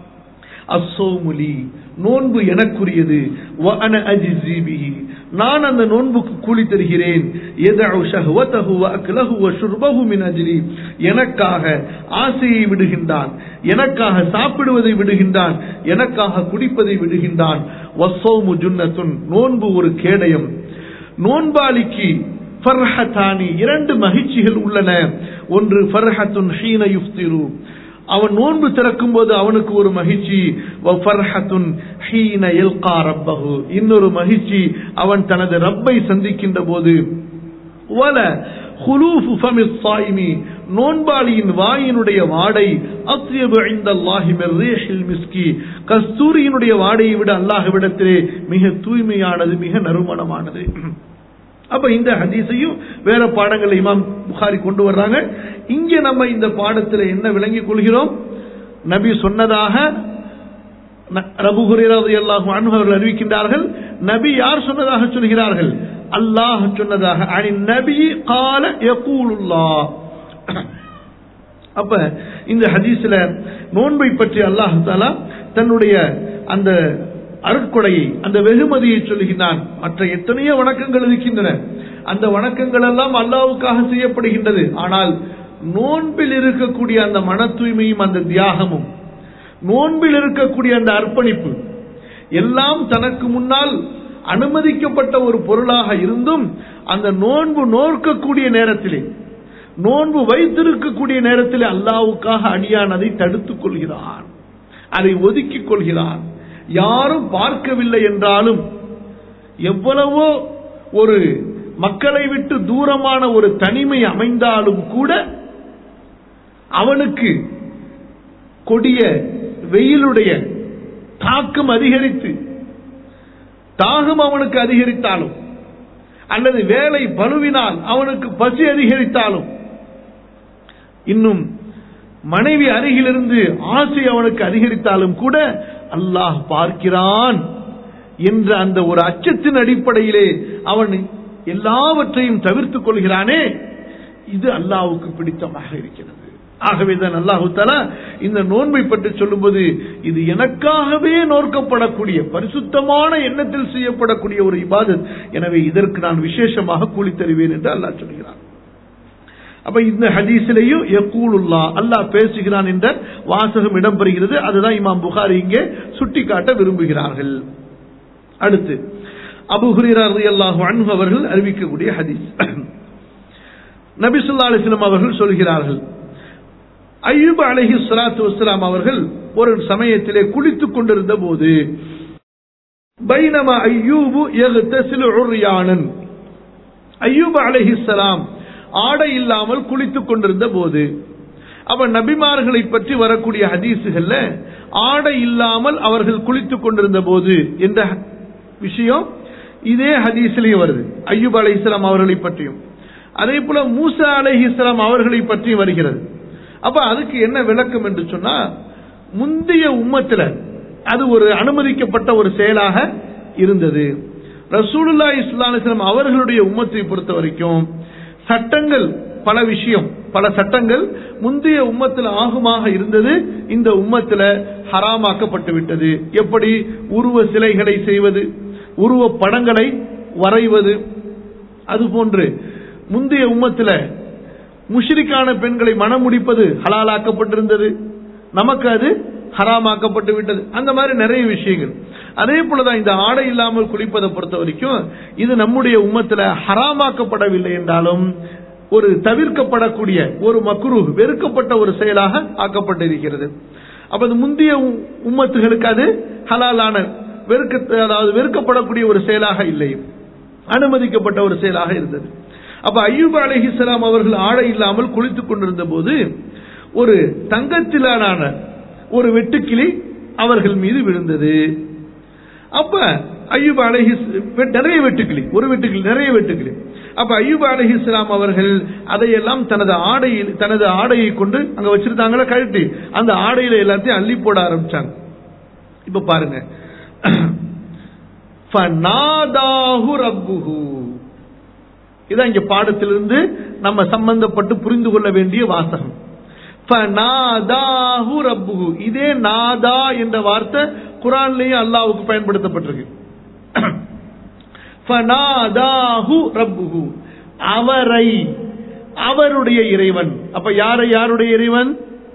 அசோமுலி நோன்பு எனக்குரியது வஅன அஜிஸி பிஹி நான் அந்த நோன்புக்கு கூலி தருகிறேன் யதஉ ஷஹ்வதஹு வஅக்லஹு வஷுர்பஹு மின் அஜ்லி எனக்காக ஆசையை விடுகின்றான் எனக்காக சாப்பிடுவதை விடுகின்றான் எனக்காக குடிப்பதை விடுகின்றான் வஸ்ஸௌமு ஜுன்னத்துன் நோன்பு ஒரு கேடயம் நோன்பாளிக்கு ஃபர்ஹதானி இரண்டு மகிழ்ச்சிகள் உள்ளன ஒன்று ஃபர்ஹத்துன் ஹீன யுஃப்திரு அவன் நோன்பு திறக்கும் போது அவனுக்கு ஒரு மகிழ்ச்சி இன்னொரு மகிழ்ச்சி அவன் தனது ரப்பை சந்திக்கின்ற போது நோன்பாளியின் வாயினுடைய வாடை மிஸ்கி கஸ்தூரியினுடைய வாடையை விட அல்லாஹ்விடத்திலே மிக தூய்மையானது மிக நறுமணமானது அப்ப இந்த ஹதீஸையும் வேற பாடங்களை இமாம் புகாரி கொண்டு வர்றாங்க இங்க நம்ம இந்த பாடத்தில் என்ன விளங்கிக் கொள்கிறோம் நபி சொன்னதாக ரபுகுரேராது அவர்கள் அறிவிக்கின்றார்கள் நபி யார் சொன்னதாக சொல்கிறார்கள் அல்லாஹ் சொன்னதாக அனி நபி கால யகூலுல்லா அப்ப இந்த ஹதீஸ்ல நோன்பை பற்றி அல்லாஹ் தாலா தன்னுடைய அந்த அருட்கொடையை அந்த வெகுமதியை சொல்லுகின்றான் மற்ற எத்தனையோ வணக்கங்கள் இருக்கின்றன அந்த வணக்கங்கள் எல்லாம் அல்லாவுக்காக செய்யப்படுகின்றது ஆனால் நோன்பில் இருக்கக்கூடிய அந்த மன தூய்மையும் அந்த தியாகமும் நோன்பில் இருக்கக்கூடிய அந்த அர்ப்பணிப்பு எல்லாம் தனக்கு முன்னால் அனுமதிக்கப்பட்ட ஒரு பொருளாக இருந்தும் அந்த நோன்பு நோக்கக்கூடிய நேரத்திலே நோன்பு வைத்திருக்கக்கூடிய நேரத்தில் அல்லாவுக்காக அடியான் அதை தடுத்துக் கொள்கிறான் அதை ஒதுக்கிக் கொள்கிறான் யாரும் பார்க்கவில்லை என்றாலும் எவ்வளவோ ஒரு மக்களை விட்டு தூரமான ஒரு தனிமை அமைந்தாலும் கூட அவனுக்கு கொடிய வெயிலுடைய தாக்கம் அதிகரித்து தாகம் அவனுக்கு அதிகரித்தாலும் அல்லது வேலை பலுவினால் அவனுக்கு பசி அதிகரித்தாலும் இன்னும் மனைவி அருகிலிருந்து ஆசை அவனுக்கு அதிகரித்தாலும் கூட அல்லாஹ் பார்க்கிறான் என்ற அந்த ஒரு அச்சத்தின் அடிப்படையிலே அவன் எல்லாவற்றையும் தவிர்த்துக் கொள்கிறானே இது அல்லாவுக்கு பிடித்தமாக இருக்கிறது ஆகவேதான் அல்லாஹு தலா இந்த நோன்பை பற்றி சொல்லும்போது இது எனக்காகவே நோக்கப்படக்கூடிய பரிசுத்தமான எண்ணத்தில் செய்யப்படக்கூடிய ஒரு இபாதத் எனவே இதற்கு நான் விசேஷமாக கூலி தருவேன் என்று அல்லாஹ் சொல்கிறான் அப்ப இந்த ஹதீஸிலையும் யக்கூலுல்லா அல்லாஹ் பேசுகிறான் என்ற வாசகம் இடம்பெறுகிறது அதுதான் இமாம் புகாரி இங்கே சுட்டிக்காட்ட விரும்புகிறார்கள் அடுத்து அபு ஹுரேரா ரலியல்லாஹு அன்ஹு அவர்கள் அறிவிக்கக்கூடிய ஹதீஸ் நபி ஸல்லல்லாஹு அலைஹி வஸல்லம் அவர்கள் சொல்கிறார்கள் அய்யூப் அலைஹி ஸலாத்து வஸ்ஸலாம் அவர்கள் ஒரு சமயத்திலே குளித்துக் கொண்டிருந்த போது பைனமா அய்யூபு யக்தசிலு உர்யானன் அய்யூப் அலைஹிஸ்ஸலாம் ஆடை இல்லாமல் குளித்துக் கொண்டிருந்த போது அப்ப நபிமார்களை பற்றி வரக்கூடிய ஹதீசுகள்ல ஆடை இல்லாமல் அவர்கள் குளித்துக் கொண்டிருந்த போது என்ற விஷயம் இதே ஹதீஸ்லயும் வருது அய்யூப் அலை இஸ்லாம் அவர்களை பற்றியும் அதே போல மூசா அலை இஸ்லாம் அவர்களை பற்றியும் வருகிறது அப்ப அதுக்கு என்ன விளக்கம் என்று சொன்னா முந்தைய உம்மத்துல அது ஒரு அனுமதிக்கப்பட்ட ஒரு செயலாக இருந்தது ரசூலுல்லா இஸ்லாம் அவர்களுடைய உம்மத்தை பொறுத்த வரைக்கும் சட்டங்கள் பல விஷயம் பல சட்டங்கள் முந்தைய உம்மத்தில் ஆகுமாக இருந்தது இந்த உம்மத்தில் ஹராமாக்கப்பட்டு விட்டது எப்படி உருவ சிலைகளை செய்வது உருவ படங்களை வரைவது அதுபோன்று முந்தைய உம்மத்தில் முஷ்ரிக்கான பெண்களை மனம் முடிப்பது ஹலாலாக்கப்பட்டிருந்தது நமக்கு அது ஹராமாக்கப்பட்டு விட்டது அந்த மாதிரி நிறைய விஷயங்கள் அதே போலதான் இந்த ஆடை இல்லாமல் குளிப்பதை பொறுத்த வரைக்கும் இது நம்முடைய உம்மத்துல ஹராமாக்கப்படவில்லை என்றாலும் ஒரு தவிர்க்கப்படக்கூடிய ஒரு மக்ரு வெறுக்கப்பட்ட ஒரு செயலாக ஆக்கப்பட்டிருக்கிறது அப்ப அது முந்தைய உம்மத்துகளுக்கு அது ஹலாலான வெறுக்க அதாவது வெறுக்கப்படக்கூடிய ஒரு செயலாக இல்லை அனுமதிக்கப்பட்ட ஒரு செயலாக இருந்தது அப்ப ஐயூப் அலஹிஸ்லாம் அவர்கள் ஆடை இல்லாமல் குளித்துக் கொண்டிருந்த போது ஒரு தங்கத்திலான ஒரு வெட்டுக்கிளி அவர்கள் மீது விழுந்தது அப்ப ஐயூப் அலஹி நிறைய வெட்டுக்கிளி ஒரு வெட்டுக்கிளி நிறைய வெட்டுக்கிளி அப்ப ஐயூப் அலஹி இஸ்லாம் அவர்கள் அதையெல்லாம் தனது ஆடையில் தனது ஆடையை கொண்டு அங்க வச்சிருந்தாங்களா கழட்டி அந்த ஆடையில எல்லாத்தையும் அள்ளி போட ஆரம்பிச்சாங்க இப்ப பாருங்க இதான் இங்க பாடத்திலிருந்து நம்ம சம்பந்தப்பட்டு புரிந்து கொள்ள வேண்டிய வாசகம் இதே நாதா என்ற வார்த்தை குரான்லயும் அல்லாவுக்கு பயன்படுத்தப்பட்டிருக்கு அவரை அவருடைய இறைவன் அப்ப யாரை யாருடைய இறைவன்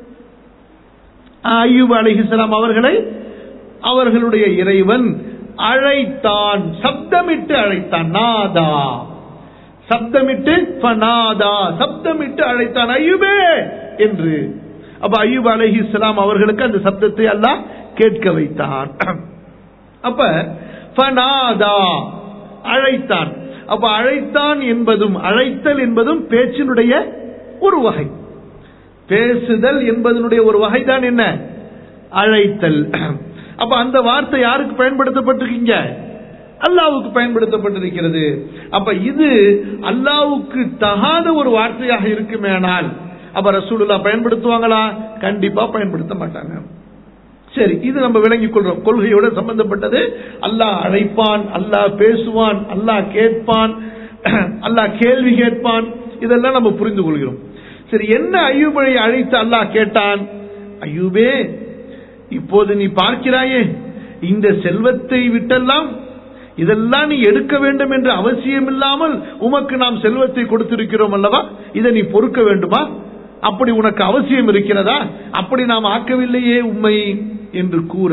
ஐயூப் அலிஹிஸ்லாம் அவர்களை அவர்களுடைய இறைவன் அழைத்தான் சப்தமிட்டு அழைத்தான் நாதா சப்தமிட்டு நாதா சப்தமிட்டு அழைத்தான் ஐயூபே என்று அப்ப ஐயூப் அலஹி இஸ்லாம் அவர்களுக்கு அந்த சப்தத்தை எல்லாம் கேட்க வைத்தான் அப்ப ஃபனாதா அழைத்தான் அப்ப அழைத்தான் என்பதும் அழைத்தல் என்பதும் பேச்சினுடைய ஒரு வகை பேசுதல் என்பதனுடைய ஒரு வகை தான் என்ன அழைத்தல் அப்ப அந்த வார்த்தை யாருக்கு பயன்படுத்தப்பட்டிருக்கீங்க அல்லாவுக்கு பயன்படுத்தப்பட்டிருக்கிறது அப்ப இது அல்லாவுக்கு தகாத ஒரு வார்த்தையாக இருக்குமேனால் அப்ப ரசூலுல்லா பயன்படுத்துவாங்களா கண்டிப்பா பயன்படுத்த மாட்டாங்க சரி இது நம்ம விளங்கிக் கொள்றோம் கொள்கையோட சம்பந்தப்பட்டது அல்லாஹ் அழைப்பான் அல்லாஹ் பேசுவான் அல்லாஹ் கேட்பான் அல்லாஹ் கேள்வி கேட்பான் இதெல்லாம் நம்ம புரிந்து கொள்கிறோம் சரி என்ன ஐயூபை அழைத்து அல்லாஹ் கேட்டான் ஐயூபே இப்போது நீ பார்க்கிறாயே இந்த செல்வத்தை விட்டெல்லாம் இதெல்லாம் நீ எடுக்க வேண்டும் என்ற அவசியம் இல்லாமல் உமக்கு நாம் செல்வத்தை கொடுத்திருக்கிறோம் அல்லவா இதை நீ பொறுக்க வேண்டுமா அப்படி உனக்கு அவசியம் இருக்கிறதா அப்படி நாம் ஆக்கவில்லையே உண்மை என்று கூற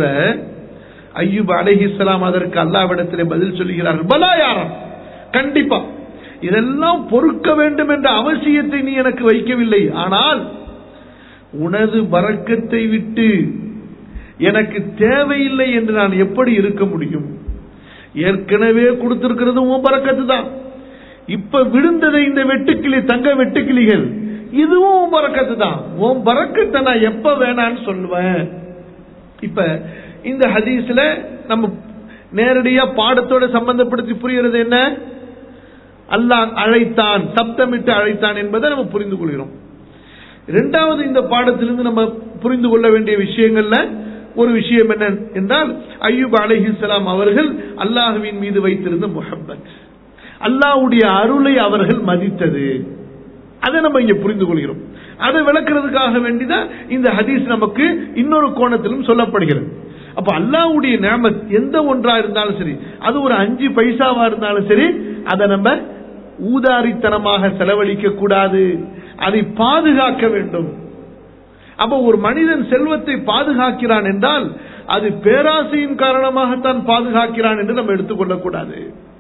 ஐயூப் அலஹிஸ்லாம் அதற்கு அல்லாவிடத்திலே பதில் சொல்லுகிறார்கள் பலா யாரம் கண்டிப்பா இதெல்லாம் பொறுக்க வேண்டும் என்ற அவசியத்தை நீ எனக்கு வைக்கவில்லை ஆனால் உனது பறக்கத்தை விட்டு எனக்கு தேவையில்லை என்று நான் எப்படி இருக்க முடியும் ஏற்கனவே கொடுத்திருக்கிறது உன் பறக்கத்து தான் இப்ப விழுந்ததை இந்த வெட்டுக்கிளி தங்க வெட்டுக்கிளிகள் இதுவும் உன் பறக்கத்து தான் உன் பறக்கத்தை நான் எப்ப வேணான்னு சொல்லுவேன் இப்ப இந்த ஹதீஸ்ல நம்ம நேரடியா பாடத்தோட சம்பந்தப்படுத்தி புரிகிறது என்ன அல்லாஹ் அழைத்தான் சப்தமிட்டு அழைத்தான் என்பதை நம்ம புரிந்து கொள்கிறோம் இரண்டாவது இந்த பாடத்திலிருந்து நம்ம புரிந்து கொள்ள வேண்டிய விஷயங்கள்ல ஒரு விஷயம் என்ன என்றால் ஐயூப் அலைஹிஸ்ஸலாம் அவர்கள் அல்லாஹுவின் மீது வைத்திருந்த முஹப்பத் அல்லாஹ்வுடைய அருளை அவர்கள் மதித்தது அதை நம்ம இங்க புரிந்து கொள்கிறோம் அதை விளக்குறதுக்காக வேண்டிதான் இந்த ஹதீஸ் நமக்கு இன்னொரு கோணத்திலும் சொல்லப்படுகிறது அப்ப அல்லாஹ்வுடைய நேமத் எந்த ஒன்றா இருந்தாலும் சரி அது ஒரு அஞ்சு பைசாவா இருந்தாலும் சரி அதை நம்ம ஊதாரித்தனமாக செலவழிக்க கூடாது அதை பாதுகாக்க வேண்டும் அப்ப ஒரு மனிதன் செல்வத்தை பாதுகாக்கிறான் என்றால் அது பேராசையின் காரணமாகத்தான் பாதுகாக்கிறான் என்று நம்ம எடுத்துக்கொள்ளக்கூடாது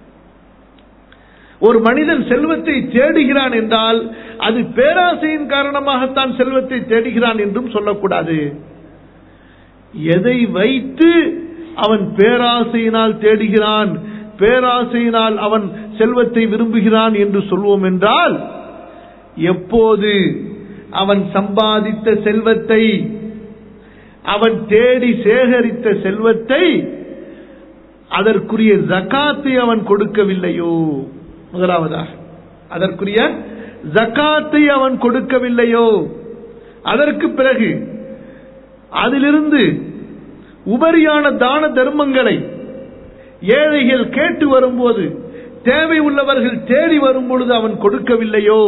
ஒரு மனிதன் செல்வத்தை தேடுகிறான் என்றால் அது பேராசையின் காரணமாகத்தான் செல்வத்தை தேடுகிறான் என்றும் சொல்லக்கூடாது எதை வைத்து அவன் பேராசையினால் தேடுகிறான் பேராசையினால் அவன் செல்வத்தை விரும்புகிறான் என்று சொல்வோம் என்றால் எப்போது அவன் சம்பாதித்த செல்வத்தை அவன் தேடி சேகரித்த செல்வத்தை அதற்குரிய ஜக்காத்தை அவன் கொடுக்கவில்லையோ முதலாவதாக அதற்குரிய ஜக்காத்தை அவன் கொடுக்கவில்லையோ அதற்கு பிறகு அதிலிருந்து உபரியான தான தர்மங்களை ஏழைகள் கேட்டு வரும்போது தேவை உள்ளவர்கள் தேடி வரும் பொழுது அவன் கொடுக்கவில்லையோ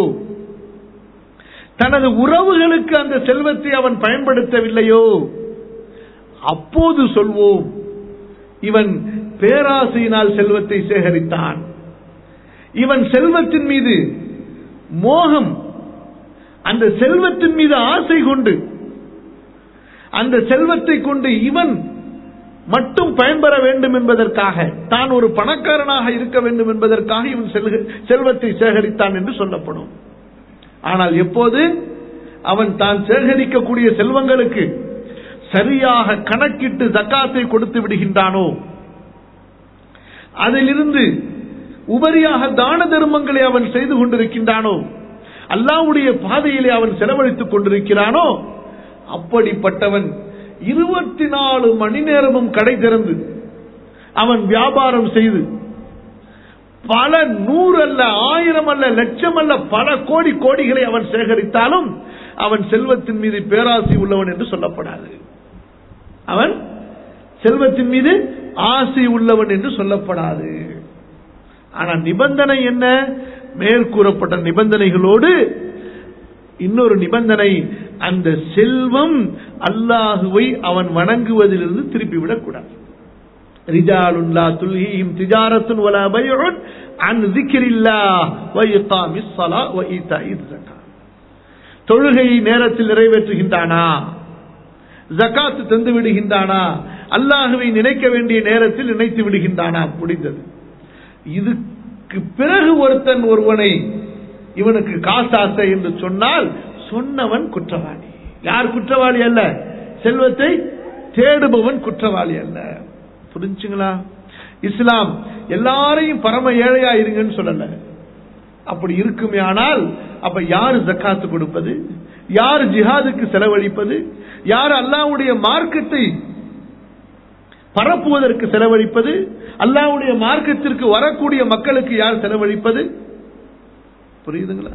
தனது உறவுகளுக்கு அந்த செல்வத்தை அவன் பயன்படுத்தவில்லையோ அப்போது சொல்வோம் இவன் பேராசையினால் செல்வத்தை சேகரித்தான் இவன் செல்வத்தின் மீது மோகம் அந்த செல்வத்தின் மீது ஆசை கொண்டு அந்த செல்வத்தை கொண்டு இவன் மட்டும் பயன்பெற வேண்டும் என்பதற்காக தான் ஒரு பணக்காரனாக இருக்க வேண்டும் என்பதற்காக இவன் செல்வத்தை சேகரித்தான் என்று சொல்லப்படும் ஆனால் எப்போது அவன் தான் சேகரிக்கக்கூடிய செல்வங்களுக்கு சரியாக கணக்கிட்டு ஜக்காத்தை கொடுத்து விடுகின்றானோ அதிலிருந்து உபரியாக தான தர்மங்களை அவன் செய்து கொண்டிருக்கின்றானோ அல்லாவுடைய பாதையிலே அவன் செலவழித்துக் கொண்டிருக்கிறானோ அப்படிப்பட்டவன் இருபத்தி நாலு மணி நேரமும் கடை திறந்து அவன் வியாபாரம் செய்து பல நூறு அல்ல ஆயிரம் அல்ல லட்சம் அல்ல பல கோடி கோடிகளை அவன் சேகரித்தாலும் அவன் செல்வத்தின் மீது பேராசை உள்ளவன் என்று சொல்லப்படாது அவன் செல்வத்தின் மீது ஆசை உள்ளவன் என்று சொல்லப்படாது ஆனால் நிபந்தனை என்ன மேற்கூறப்பட்ட நிபந்தனைகளோடு இன்னொரு நிபந்தனை அந்த செல்வம் அல்லாஹுவை அவன் வணங்குவதிலிருந்து திருப்பிவிடக் கூடாது ரிஜாலுல்லா துல்ஹிஹிம் திஜாரத்துன் வலா பைஉன் அன் ذிக்ரில்லாஹ் வ இகாமிஸ் ஸலா வ ஈதாஇஸ் ஸகாத் தொழுகையை நேரத்தில் நிறைவேற்றுகின்றானா ஜகாத் தந்து விடுகின்றானா அல்லாஹுவை நினைக்க வேண்டிய நேரத்தில் நினைத்து விடுகின்றானா முடிந்தது இதுக்கு பிறகு ஒருத்தன் ஒருவனை இவனுக்கு காசாசை என்று சொன்னால் சொன்னவன் குற்றவாளி யார் குற்றவாளி அல்ல செல்வத்தை தேடுபவன் குற்றவாளி அல்ல புரிஞ்சுங்களா இஸ்லாம் எல்லாரையும் பரம ஏழையா இருங்கன்னு சொல்லல அப்படி இருக்குமே ஆனால் அப்ப யாரு ஜக்காத்து கொடுப்பது யார் ஜிஹாதுக்கு செலவழிப்பது யார் அல்லாவுடைய மார்க்கத்தை பரப்புவதற்கு செலவழிப்பது அல்லாவுடைய மார்க்கத்திற்கு வரக்கூடிய மக்களுக்கு யார் செலவழிப்பது புரியுதுங்களா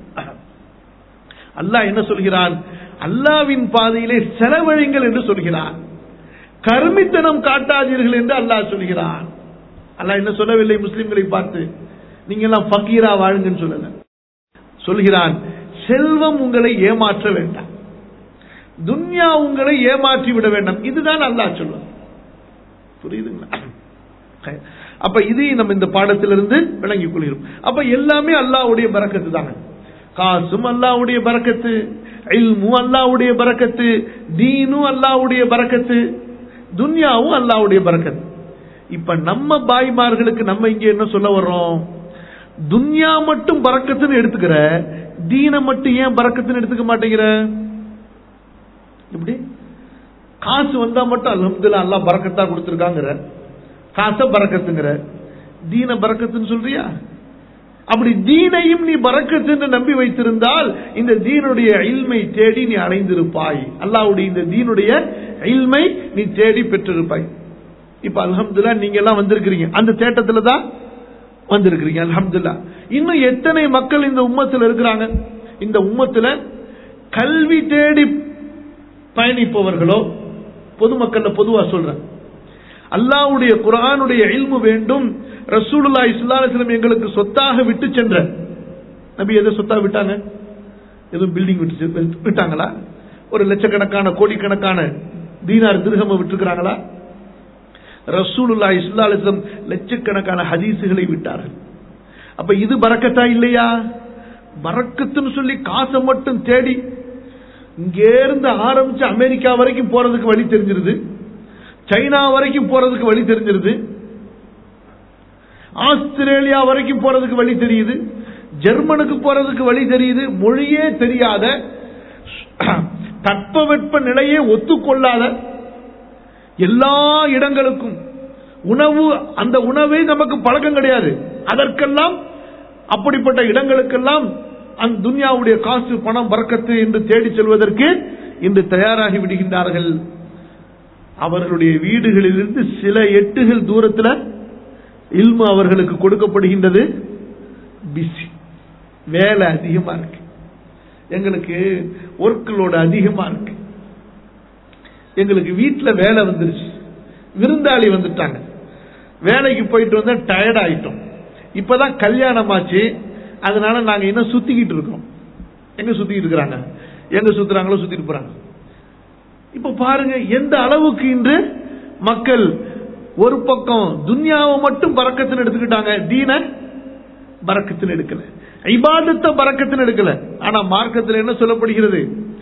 அல்லாஹ் என்ன சொல்கிறான் அல்லாவின் பாதையிலே செலவழிங்கள் என்று சொல்கிறான் கருமித்தனம் காட்டாதீர்கள் என்று அல்லாஹ் சொல்கிறான் அல்லாஹ் என்ன சொல்லவில்லை முஸ்லிம்களை பார்த்து நீங்க எல்லாம் பக்கீரா வாழுங்கன்னு சொல்லல சொல்கிறான் செல்வம் உங்களை ஏமாற்ற வேண்டாம் துன்யா உங்களை ஏமாற்றி விட வேண்டாம் இதுதான் அல்லாஹ் சொல்லுவான் புரியுதுங்களா அப்ப இதையும் நம்ம இந்த பாடத்திலிருந்து விளங்கிக் கொள்கிறோம் அப்ப எல்லாமே அல்லாவுடைய பறக்கத்து தாங்க காசும் அல்லாவுடைய பறக்கத்து இல்மும் அல்லாவுடைய பறக்கத்து தீனும் அல்லாவுடைய பறக்கத்து துன்யாவும் அல்லாவுடைய பறக்கத்து இப்ப நம்ம பாய்மார்களுக்கு நம்ம இங்க என்ன சொல்ல வர்றோம் துன்யா மட்டும் பறக்கத்துன்னு எடுத்துக்கிற தீன மட்டும் ஏன் பறக்கத்துன்னு எடுத்துக்க மாட்டேங்கிற எப்படி காசு வந்தா மட்டும் அல்ஹம்துலில்லாஹ் அல்லாஹ் பறக்கத்தா கொடுத்துருக்காங்கிற காசை பறக்கத்துங்கிற தீன பறக்கத்துன்னு சொல்றியா அப்படி தீனையும் நீ பறக்கத்துன்னு நம்பி வைத்திருந்தால் இந்த தீனுடைய இல்மை தேடி நீ அடைந்திருப்பாய் அல்லாஹ்வுடைய இந்த தீனுடைய இல்மை நீ தேடி பெற்றிருப்பாய் இப்ப அல்ஹம்துலில்லாஹ் நீங்க எல்லாம் வந்திருக்கிறீங்க அந்த தேட்டத்துல தான் வந்திருக்கிறீங்க அல்ஹம்துலில்லாஹ் இன்னும் எத்தனை மக்கள் இந்த உம்மத்துல இருக்கிறாங்க இந்த உம்மத்துல கல்வி தேடி பயணிப்பவர்களோ பொதுமக்கள்ல பொதுவா சொல்றேன் அல்லாஹ்வுடைய குர்ஆனுடைய இல்மு வேண்டும் ரசூலுல்லாஹி ஸல்லல்லாஹு அலைஹி வஸல்லம் எங்களுக்கு சொத்தாக விட்டு சென்ற நபி எதை சொத்தாக விட்டாங்க எதுவும் பில்டிங் விட்டு செ- விட்டாங்களா ஒரு லட்சக்கணக்கான கோடிக்கணக்கான தீனார் திருகம விட்டுருக்கிறாங்களா ரசூலுல்லாஹி ஸல்லல்லாஹு அலைஹி வஸல்லம் லட்சக்கணக்கான ஹதீஸுகளை விட்டார்கள் அப்ப இது பரக்கத்தா இல்லையா பரக்கத்துன்னு சொல்லி காசை மட்டும் தேடி இங்கேருந்து ஆரம்பிச்சு அமெரிக்கா வரைக்கும் போறதுக்கு வழி தெரிஞ்சிருது சைனா வரைக்கும் போறதுக்கு வழி தெரிஞ்சிருது ஆஸ்திரேலியா வரைக்கும் போறதுக்கு வழி தெரியுது ஜெர்மனுக்கு போறதுக்கு வழி தெரியுது மொழியே தெரியாத தட்பவெட்ப நிலையே ஒத்துக்கொள்ளாத எல்லா இடங்களுக்கும் உணவு அந்த உணவே நமக்கு பழக்கம் கிடையாது அதற்கெல்லாம் அப்படிப்பட்ட இடங்களுக்கெல்லாம் அந்த துன்யாவுடைய காசு பணம் பறக்கத்து என்று தேடி செல்வதற்கு இன்று தயாராகி விடுகின்றார்கள் அவர்களுடைய வீடுகளிலிருந்து சில எட்டுகள் தூரத்தில் இல்மு அவர்களுக்கு கொடுக்கப்படுகின்றது பிஸி வேலை அதிகமா இருக்கு எங்களுக்கு ஒர்க்லோட அதிகமா இருக்கு எங்களுக்கு வீட்டுல வேலை வந்துருச்சு விருந்தாளி வந்துட்டாங்க வேலைக்கு போயிட்டு வந்தா டயர்ட் ஆயிட்டோம் இப்பதான் கல்யாணம் ஆச்சு அதனால நாங்க இன்னும் சுத்திக்கிட்டு இருக்கோம் எங்க சுத்திக்கிட்டு இருக்கிறாங்க எங்க சுத்துறாங்களோ சுத்திட்டு போறாங்க இப்ப பாருங்க எந்த அளவுக்கு இன்று மக்கள் ஒரு பக்கம் துன்யாவை மட்டும் பறக்கத்தில் எடுத்துக்கிட்டாங்க தீன பறக்கத்தில் எடுக்கல இபாதத்தை பறக்கத்தில் எடுக்கல ஆனா மார்க்கத்தில் என்ன சொல்லப்படுகிறது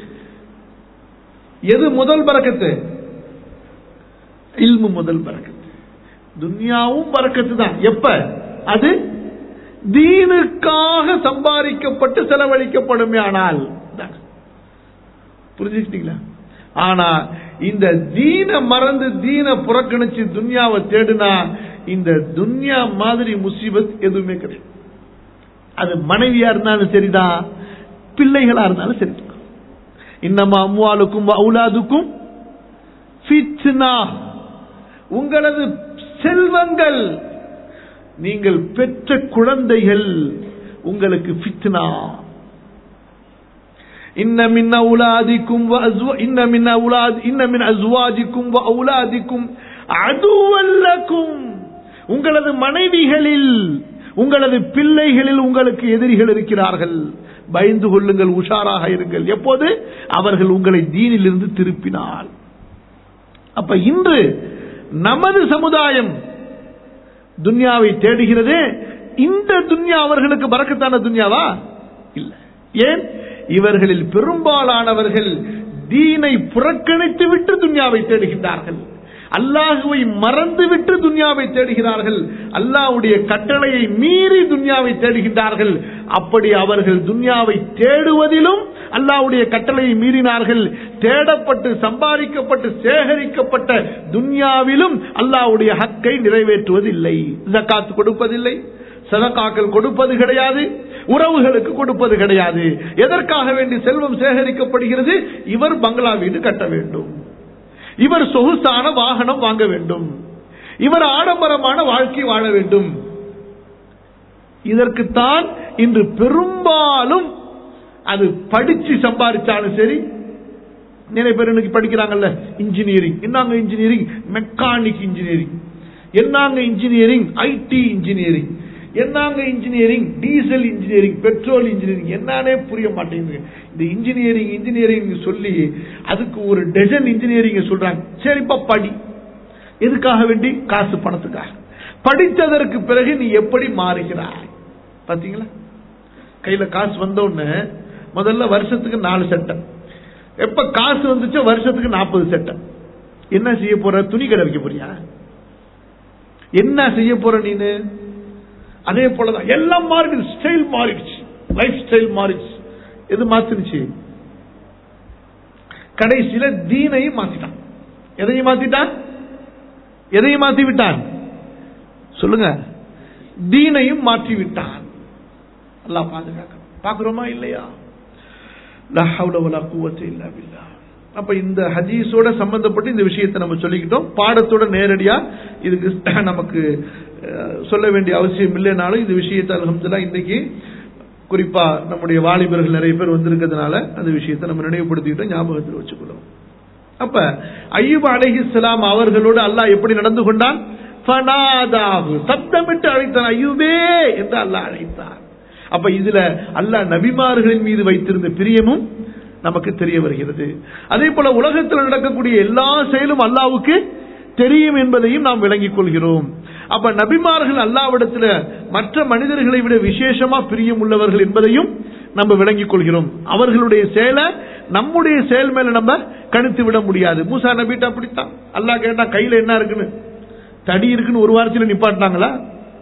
எது முதல் பறக்கத்து இல்மு முதல் பறக்கத்து துன்யாவும் பறக்கத்து தான் எப்ப அது தீனுக்காக சம்பாதிக்கப்பட்டு செலவழிக்கப்படுமே ஆனால் புரிஞ்சுக்கிட்டீங்களா ஆனா இந்த தீன மறந்து தீன புறக்கணிச்சு துன்யாவை தேடுனா இந்த துன்யா மாதிரி முசீபத் எதுவுமே கிடையாது அது மனைவியா இருந்தாலும் சரிதான் பிள்ளைகளா இருந்தாலும் சரிதான் இன்னமா அம்வாலுக்கும் அவுலாதுக்கும் ஃபித்னா உங்களது செல்வங்கள் நீங்கள் பெற்ற குழந்தைகள் உங்களுக்கு ஃபித்னா إن من أولادكم وأزو... إن من أولاد إن من أزواجكم وأولادكم عدوا لكم உங்களது மனைவிகளில் உங்களது பிள்ளைகளில் உங்களுக்கு எதிரிகள் இருக்கிறார்கள் பயந்து கொள்ளுங்கள் உஷாராக இருங்கள் எப்போது அவர்கள் உங்களை தீனிலிருந்து திருப்பினால் அப்ப இன்று நமது சமுதாயம் துன்யாவை தேடுகிறது இந்த துன்யா அவர்களுக்கு பறக்கத்தான துன்யாவா இல்ல ஏன் இவர்களில் பெரும்பாலானவர்கள் தீனை புறக்கணித்து விட்டு துன்யாவை தேடுகின்றார்கள் அல்லாஹுவை மறந்துவிட்டு துன்யாவை தேடுகிறார்கள் அல்லாஹ்வுடைய கட்டளையை மீறி துன்யாவை தேடுகின்றார்கள் அப்படி அவர்கள் துன்யாவை தேடுவதிலும் அல்லாஹ்வுடைய கட்டளையை மீறினார்கள் தேடப்பட்டு சம்பாதிக்கப்பட்டு சேகரிக்கப்பட்ட துன்யாவிலும் அல்லாஹ்வுடைய ஹக்கை நிறைவேற்றுவதில்லை ஜக்காத் கொடுப்பதில்லை சதக்காக்கள் கொடுப்பது கிடையாது உறவுகளுக்கு கொடுப்பது கிடையாது எதற்காக வேண்டி செல்வம் சேகரிக்கப்படுகிறது இவர் பங்களா வீடு கட்ட வேண்டும் இவர் சொகுசான வாகனம் வாங்க வேண்டும் இவர் ஆடம்பரமான வாழ்க்கை வாழ வேண்டும் இதற்குத்தான் இன்று பெரும்பாலும் அது படிச்சு சம்பாதிச்சாலும் சரி நிறைய பேர் இன்னைக்கு படிக்கிறாங்கல்ல இன்ஜினியரிங் என்னங்க இன்ஜினியரிங் மெக்கானிக் இன்ஜினியரிங் என்னங்க இன்ஜினியரிங் ஐடி இன்ஜினியரிங் என்னங்க engineering diesel engineering petrol engineering என்னன்னே புரிய மாட்டேங்குது இந்த இன்ஜினியரிங் இன்ஜினியரிங் சொல்லி அதுக்கு ஒரு டஜன் இன்ஜினியரிங் சொல்றாங்க சரிப்பா படி எதுக்காக வேண்டி காசு பணத்துக்காக படித்ததற்கு பிறகு நீ எப்படி மாறுகிறாய் பாத்தீங்களா கையில காசு வந்த உடனே முதல்ல வருஷத்துக்கு நாலு சட்டம் எப்ப காசு வந்துச்சோ வருஷத்துக்கு நாற்பது சட்டம் என்ன செய்ய போற துணி கடை வைக்க போறியா என்ன செய்ய போற நீனு அதே போலதான் எல்லாம் மாறிடுச்சு ஸ்டைல் மாறிடுச்சு லைஃப் ஸ்டைல் மாறிடுச்சு எது மாத்திருச்சு கடைசியில தீனையும் மாத்திட்டான் எதையும் மாத்திட்டான் எதையும் மாத்தி விட்டான் சொல்லுங்க தீனையும் மாற்றி விட்டான் அல்லாஹ் பாதுகாக்க பாக்குறோமா இல்லையா லா ஹவ்ல வலா குவத்த இல்லா பில்லா அப்ப இந்த ஹதீஸோட சம்பந்தப்பட்டு இந்த விஷயத்தை நம்ம சொல்லிக்கிட்டோம் பாடத்தோட நேரடியா இதுக்கு நமக்கு அஹ், சொல்ல வேண்டிய அவசியம் இல்லைனாலும் இந்த விஷயத்தை அல்ஹம்துலில்லாஹ் இன்னைக்கு குறிப்பா நம்முடைய வாலிபர்கள் நிறைய பேர் வந்திருக்கிறதுனால அந்த விஷயத்தை நம்ம நினைவுபடுத்திக்கிட்டோம் ஞாபகத்தில் வச்சுக்கொள்ளும் அப்ப ஐயூப் அலைஹிஸ்ஸலாம் அவர்களோடு அல்லாஹ் எப்படி நடந்து கொண்டான் ஃபனாதாஹு சப்தமிட்டு அழைத்தான் ஐயூபே என்று அல்லாஹ் அழைத்தான் அப்ப இதுல அல்லாஹ் நபிமார்களின் மீது வைத்திருந்த பிரியமும் நமக்கு தெரிய வருகிறது அதே போல உலகத்தில் நடக்கக்கூடிய எல்லா செயலும் அல்லாவுக்கு தெரியும் என்பதையும் நாம் விளங்கிக் கொள்கிறோம் அப்ப நபிமார்கள் அல்லாவிடத்துல மற்ற மனிதர்களை விட விசேஷமா பிரியம் உள்ளவர்கள் என்பதையும் நம்ம விளங்கிக் கொள்கிறோம் அவர்களுடைய செயலை நம்முடைய செயல் மேல நம்ம கணித்து விட முடியாது மூசா நபிட்ட அப்படித்தான் அல்லாஹ் கேட்டா கையில என்ன இருக்குன்னு தடி இருக்குன்னு ஒரு வாரத்தில் நிப்பாட்டினாங்களா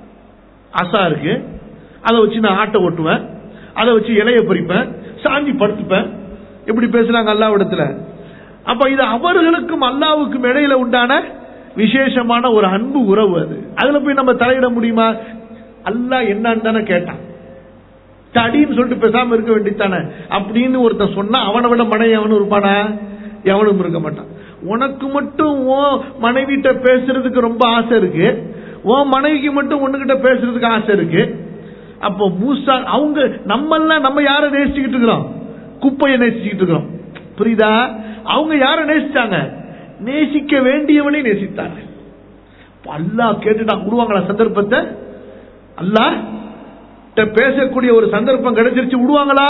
அசா இருக்கு அதை வச்சு நான் ஆட்டை ஓட்டுவேன் அதை வச்சு இலைய பறிப்பேன் சாஞ்சி படுத்துப்பேன் எப்படி பேசுறாங்க அல்லாவிடத்துல அப்ப இது அவர்களுக்கும் அல்லாவுக்கும் இடையில உண்டான விசேஷமான ஒரு அன்பு உறவு அது அதுல போய் நம்ம தலையிட முடியுமா அல்லாஹ் என்னன்னு தானே கேட்டான் தடின்னு சொல்லிட்டு பேசாம இருக்க வேண்டியதானே அப்படின்னு ஒருத்தன் சொன்னா அவனை விட மனைவி அவனும் இருப்பானா எவனும் இருக்க மாட்டான் உனக்கு மட்டும் உன் மனைவிட்ட பேசுறதுக்கு ரொம்ப ஆசை இருக்கு உன் மனைவிக்கு மட்டும் ஒண்ணுகிட்ட பேசுறதுக்கு ஆசை இருக்கு அப்போ மூசா அவங்க நம்ம எல்லாம் நம்ம யாரை நேசிச்சுக்கிட்டு இருக்கிறோம் குப்பையை நேசிச்சுக்கிட்டு இருக்கிறோம் புரியுதா அவங்க யாரை நேசிச்சாங்க நேசிக்க வேண்டியவனை நேசித்தாங்க அப்ப அல்லாஹ் கேட்டுட்டான் விடுவாங்களா சந்தர்ப்பத்தை அல்லாஹ் கிட்ட பேசக்கூடிய ஒரு சந்தர்ப்பம் கிடைச்சிருச்சு விடுவாங்களா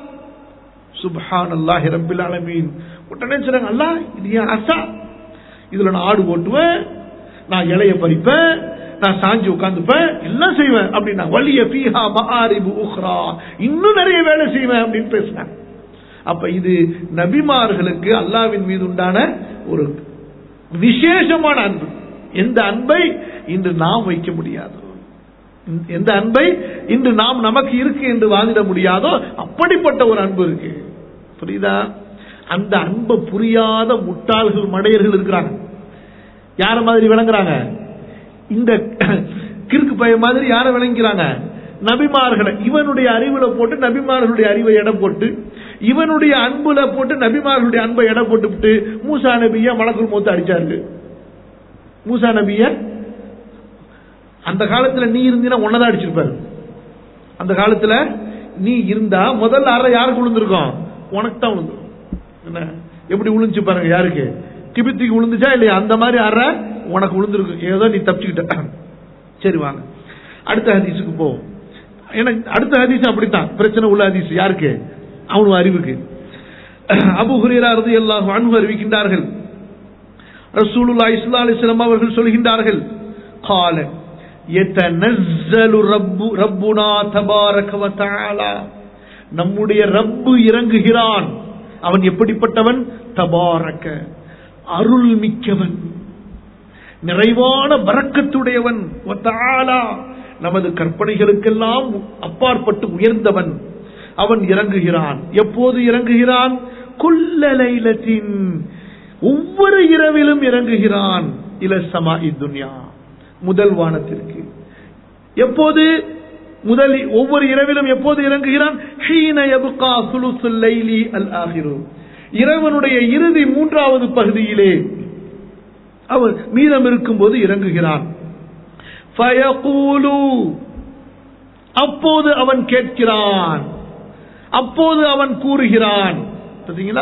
சுப்ஹான் அல்லாஹி ரப்பில் ஆலமீன் உடனே சொன்னாங்க அல்லாஹ் இது என் அசா இதுல நான் ஆடு ஓட்டுவேன் நான் இலைய பறிப்பேன் நான் சாஞ்சி உட்காந்துப்பேன் எல்லாம் செய்வேன் அப்படின்னா வலிய பீஹா மஹாரிபு உஹ்ரா இன்னும் நிறைய வேலை செய்வேன் அப்படின்னு பேசினாங்க அப்ப இது நபிமார்களுக்கு அல்லாவின் மீது உண்டான ஒரு விசேஷமான அன்பு எந்த அன்பை இன்று நாம் வைக்க முடியாது எந்த அன்பை இன்று நாம் நமக்கு இருக்கு என்று வாதிட முடியாதோ அப்படிப்பட்ட ஒரு அன்பு இருக்கு புரியுதா அந்த அன்பை புரியாத முட்டாள்கள் மடையர்கள் இருக்கிறாங்க யார மாதிரி விளங்குறாங்க இந்த கிறுக்கு பைய மாதிரி யார விளங்குறாங்க நபிமார்களை இவனுடைய அறிவுல போட்டு நபிமார்களுடைய அறிவை எடை போட்டு இவனுடைய அன்புல போட்டு நபிமார்களுடைய அன்பை எடை போட்டு விட்டு மூசா நபிய மலக்குள் மூத்த அடிச்சாரு மூசா நபிய அந்த காலத்துல நீ இருந்தீனா உன்னதான் அடிச்சிருப்பாரு அந்த காலத்துல நீ இருந்தா முதல்ல அறை யாருக்கு விழுந்திருக்கும் உனக்கு தான் விழுந்துரும் என்ன எப்படி விழுந்துச்சு பாருங்க யாருக்கு கிபித்திக்கு விழுந்துச்சா இல்லையா அந்த மாதிரி அறை உனக்கு விழுந்திருக்கு ஏதோ நீ தப்பிச்சுக்கிட்ட சரி வாங்க அடுத்த ஹதீஸுக்கு போ ஏன்னா அடுத்த ஹதீஸ் அப்படித்தான் பிரச்சனை உள்ள ஹதீஸ் யாருக்கு அவனு அறிவுக்கு அபு ஹுரேரா ரதி அல்லாஹ் அன்பு அறிவிக்கின்றார்கள் ரசூலுல்லாஹி ஸல்லல்லாஹு அலைஹி வஸல்லம் அவர்கள் சொல்கின்றார்கள் قال يتنزل رب ربنا تبارك وتعالى நம்முடைய ரப்பு இறங்குகிறான் அவன் எப்படிப்பட்டவன் தபாரக்க அருள் மிக்கவன் நிறைவான பறக்கத்துடையவன் வதஆலா நமது கற்பனைகளுக்கெல்லாம் அப்பாற்பட்டு உயர்ந்தவன் அவன் இறங்குகிறான் எப்போது இறங்குகிறான் குல்லலைலத்தின் ஒவ்வொரு இரவிலும் இறங்குகிறான் இலசமா இத்துன்யா முதல் வானத்திற்கு எப்போது முதல் ஒவ்வொரு இரவிலும் எப்போது இறங்குகிறான் ஹீன யபுகா சுலுசுல் லைலி அல் ஆஹிரு இரவனுடைய இறுதி மூன்றாவது பகுதியிலே அவன் மீதம் இருக்கும்போது இறங்குகிறான் ஃபயகூலு அப்போது அவன் கேட்கிறான் அப்போது அவன் கூறுகிறான் பார்த்தீங்களா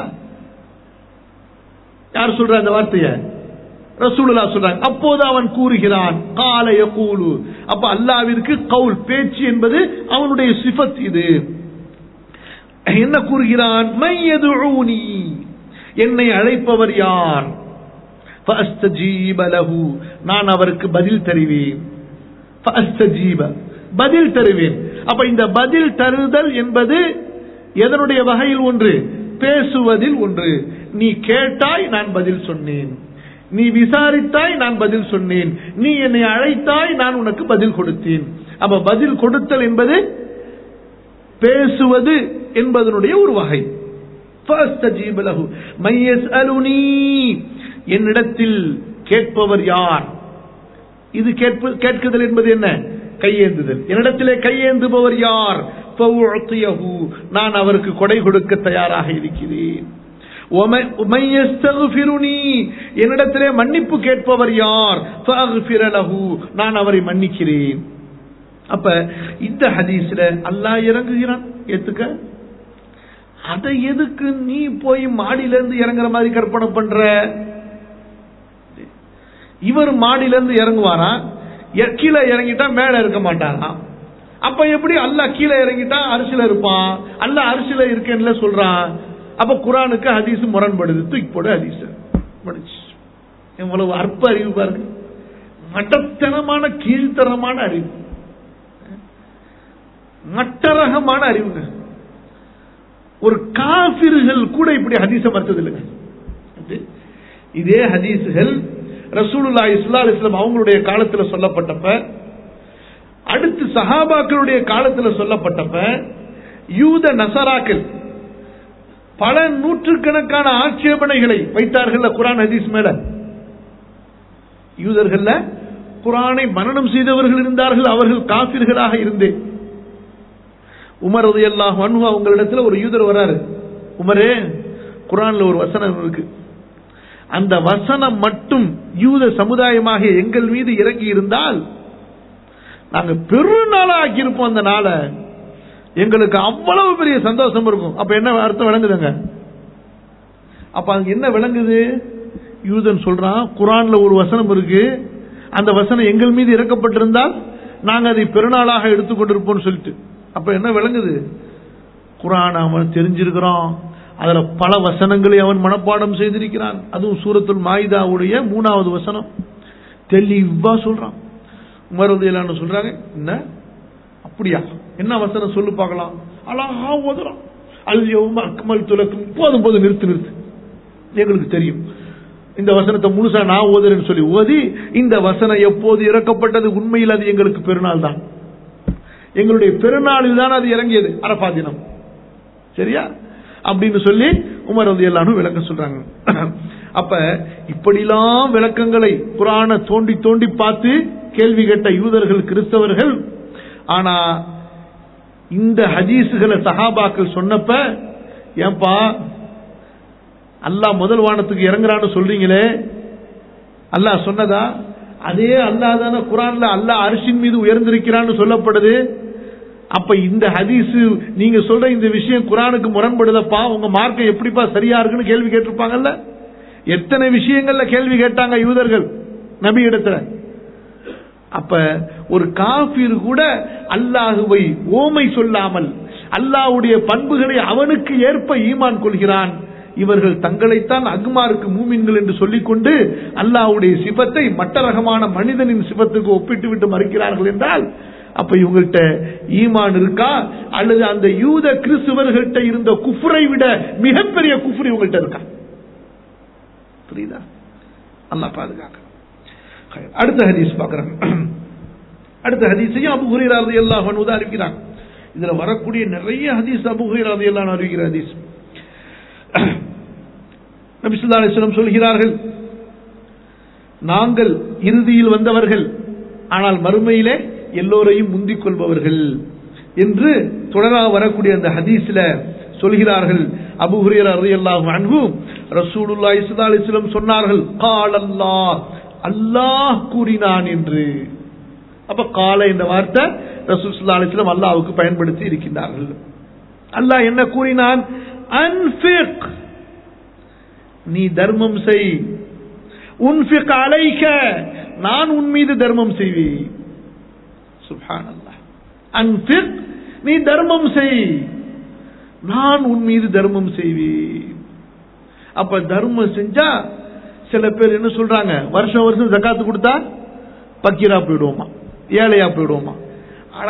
யார் சொல்ற அந்த வார்த்தைய ரசூலுல்லா சொல்றாங்க அப்போது அவன் கூறுகிறான் கால யகூலு அப்ப அல்லாவிற்கு கவுல் பேச்சு என்பது அவனுடைய சிஃபத் இது என்ன கூறுகிறான் மையதுஊனி என்னை அழைப்பவர் யார் فأستجيب له நான் அவருக்கு பதில் தருவேன் فأستجيب பதில் தருவேன் அப்ப இந்த பதில் தருதல் என்பது எதனுடைய வகையில் ஒன்று பேசுவதில் ஒன்று நீ கேட்டாய் நான் பதில் சொன்னேன் நீ விசாரித்தாய் நான் பதில் சொன்னேன் நீ என்னை அழைத்தாய் நான் உனக்கு பதில் கொடுத்தேன் அப்ப பதில் கொடுத்தல் என்பது பேசுவது என்பதனுடைய ஒரு வகை فَاسْتَجِيبَ لَهُ مَن يَسْأَلُنِي என்னிடத்தில் கேட்பவர் யார் இது கேட்பு கேட்குதல் என்பது என்ன கையேந்துதல் என்னிடத்திலே கையேந்துபவர் யார் فَأُعْطِيَهُ நான் அவருக்கு கொடை கொடுக்க தயாராக இருக்கிறேன் وَمَن- وَمَن يَسْتَغْفِرُنِي என்னிடத்திலே மன்னிப்பு கேட்பவர் யார் فَأَغْفِرَ لَهُ நான் அவரை மன்னிக்கிறேன் அப்ப இந்த ஹதீஸ்ல அல்லாஹ் இறங்குகிறான் ஏத்துக்க அதை எதுக்கு நீ போய் மாடியில இருந்து இறங்குற மாதிரி கற்பனை பண்ற இவர் மாடியில இருந்து இறங்குவாராம் எ- கீழே இறங்கிட்டா மேல இருக்க மாட்டாராம் அப்ப எப்படி அல்லாஹ் கீழே இறங்கிட்டா அரிசில இருப்பான் அல்லாஹ் அரிசில இருக்கேன்ல சொல்றான் அப்ப குரானுக்கு ஹதீஸ் முரண்படுது தூக்கி போடு ஹதீஸ் முடிச்சு எவ்வளவு அற்ப அறிவு பாருங்க மட்டத்தனமான கீழ்த்தரமான அறிவு மட்டரகமான அறிவுங்க ஒரு காபிர்கள் கூட இப்படி ஹதீஸ மறுத்தது இல்லைங்க இது- இதே ஹதீஸுகள் ரசூலுல்லாஹி ஸல்லல்லாஹு அலைஹி வஸல்லம் அவங்களுடைய காலத்துல சொல்லப்பட்டப்ப அடுத்து சஹாபாக்களுடைய காலத்துல சொல்லப்பட்டப்ப யூத நசராக்கள் பல நூற்றுக்கணக்கான ஆட்சேபனைகளை வைத்தார்கள் குரான் ஹதீஸ் மேல யூதர்கள்ல குரானை மனனம் செய்தவர்கள் இருந்தார்கள் அவர்கள் காபிர்களாக இருந்தேன் உமர் ரலியல்லாஹு அன்ஹு அவங்களிடத்துல ஒரு யூதர் வராரு உமரே குரான்ல ஒரு வசனம் இருக்கு அந்த வசனம் மட்டும் யூத சமுதாயமாக எங்கள் மீது இறங்கி இருந்தால் நாங்க பெருநாளா ஆக்கியிருப்போம் அந்த நாளை எங்களுக்கு அவ்வளவு பெரிய சந்தோஷம் இருக்கும் அப்ப என்ன அர்த்தம் விளங்குதுங்க அப்ப அங்க என்ன விளங்குது யூதன் சொல்றான் குரான்ல ஒரு வசனம் இருக்கு அந்த வசனம் எங்கள் மீது இறக்கப்பட்டிருந்தால் நாங்க அதை பெருநாளாக எடுத்துக்கொண்டிருப்போம்னு சொல்லிட்டு அப்ப என்ன விளங்குது குரான் அவன் தெரிஞ்சிருக்கிறான் அதுல பல வசனங்களை அவன் மனப்பாடம் செய்திருக்கிறான் அதுவும் சூரத்துல் மாயிதாவுடைய மூணாவது வசனம் தெளிவா சொல்றான் உமரதையிலான்னு சொல்றாங்க என்ன அப்படியா என்ன வசனம் சொல்லு பார்க்கலாம் அழகா ஓதுறான் அல்யவும் அக்மல் துலக்கும் போதும் போதும் நிறுத்து நிறுத்து எங்களுக்கு தெரியும் இந்த வசனத்தை முழுசா நான் ஓதுறேன்னு சொல்லி ஓதி இந்த வசனம் எப்போது இறக்கப்பட்டது உண்மையில் அது எங்களுக்கு பெருநாள் தான் எங்களுடைய பெருநாளில் தான் அது இறங்கியது அரபா தினம் சரியா அப்படின்னு சொல்லி உமர் வந்து எல்லாரும் விளக்க சொல்றாங்க அப்ப இப்படிலாம் விளக்கங்களை குரான தோண்டி தோண்டி பார்த்து கேள்வி கேட்ட யூதர்கள் கிறிஸ்தவர்கள் ஆனா இந்த ஹதீஸுகளை சஹாபாக்கள் சொன்னப்ப ஏன்பா அல்லாஹ் முதல் வானத்துக்கு இறங்குறான்னு சொல்றீங்களே அல்லாஹ் சொன்னதா அதே அல்லாஹ் தானே குரான்ல அல்லாஹ் அரிசின் மீது உயர்ந்திருக்கிறான்னு சொல்லப்படுது அப்ப இந்த ஹதீஸ் நீங்க சொல்ற இந்த விஷயம் குரானுக்கு முரண்படுதப்பா உங்க மார்க்கம் எப்படிப்பா சரியா இருக்குன்னு கேள்வி கேட்டிருப்பாங்கல்ல எத்தனை விஷயங்கள்ல கேள்வி கேட்டாங்க யூதர்கள் நபி இடத்துல அப்ப ஒரு காபீர் கூட அல்லாஹுவை ஓமை சொல்லாமல் அல்லாஹ்வுடைய பண்புகளை அவனுக்கு ஏற்ப ஈமான் கொள்கிறான் இவர்கள் தங்களைத்தான் அக்மாருக்கு மூமின்கள் என்று சொல்லிக்கொண்டு அல்லாஹ்வுடைய சிபத்தை மட்ட ரகமான மனிதனின் சிபத்துக்கு ஒப்பிட்டு விட்டு மறுக்கிறார்கள் என்றால் அப்ப இவங்கள்ட்ட ஈமான் இருக்கா அல்லது அந்த யூத கிறிஸ்துவர்கள்ட்ட இருந்த குஃபுரை விட மிகப்பெரிய குஃபுர் இவங்கள்ட்ட இருக்கா புரியுதா அல்லாஹ் பாதுகாக்க அடுத்த ஹதீஸ் பார்க்கறாங்க அடுத்த ஹதீஸையும் அபு ஹுரைரா ரலியல்லாஹு அன்ஹு தான் அறிவிக்கிறாங்க இதுல வரக்கூடிய நிறைய ஹதீஸ் அபு ஹுரைரா ரலியல்லாஹு அன்ஹு அறிவிக்கிற ஹதீஸ் நபி ஸல்லல்லாஹு அலைஹி வஸல்லம் சொல்கிறார்கள் நாங்கள் இறுதியில் வந்தவர்கள் ஆனால் மறுமையிலே எல்லோரையும் முந்திக் கொள்பவர்கள் என்று தொடராக வரக்கூடிய அந்த ஹதீஸ்ல சொல்கிறார்கள் அபு ஹுரைரா ரலியல்லாஹு அன்ஹு ரசூலுல்லாஹி ஸல்லல்லாஹு அலைஹி வஸல்லம் சொன்னார்கள் கால் அல்லாஹ் அல்லாஹ் கூறினான் என்று அப்ப கால என்ற வார்த்தை ரசூல் ஸல்லல்லாஹு அலைஹி வஸல்லம் அல்லாஹ்வுக்கு பயன்படுத்தி இருக்கின்றார்கள் அல்லாஹ் என்ன கூறினான் அன்ஃபிக் நீ தர்மம் செய் உன்ஃபிக் அலைக்க நான் உன் மீது தர்மம் செய்வேன் சுப்ஹானல்லாஹ் அன்ஃபிக் நீ தர்மம் செய் நான் உன் மீது தர்மம் செய்வேன் அப்ப தர்மம் செஞ்சா சில பேர் என்ன சொல்றாங்க வருஷம் வருஷம் ஜக்காத்து கொடுத்தா பக்கீரா போயிடுவோமா ஏழையா போயிடுவோமா ஆனா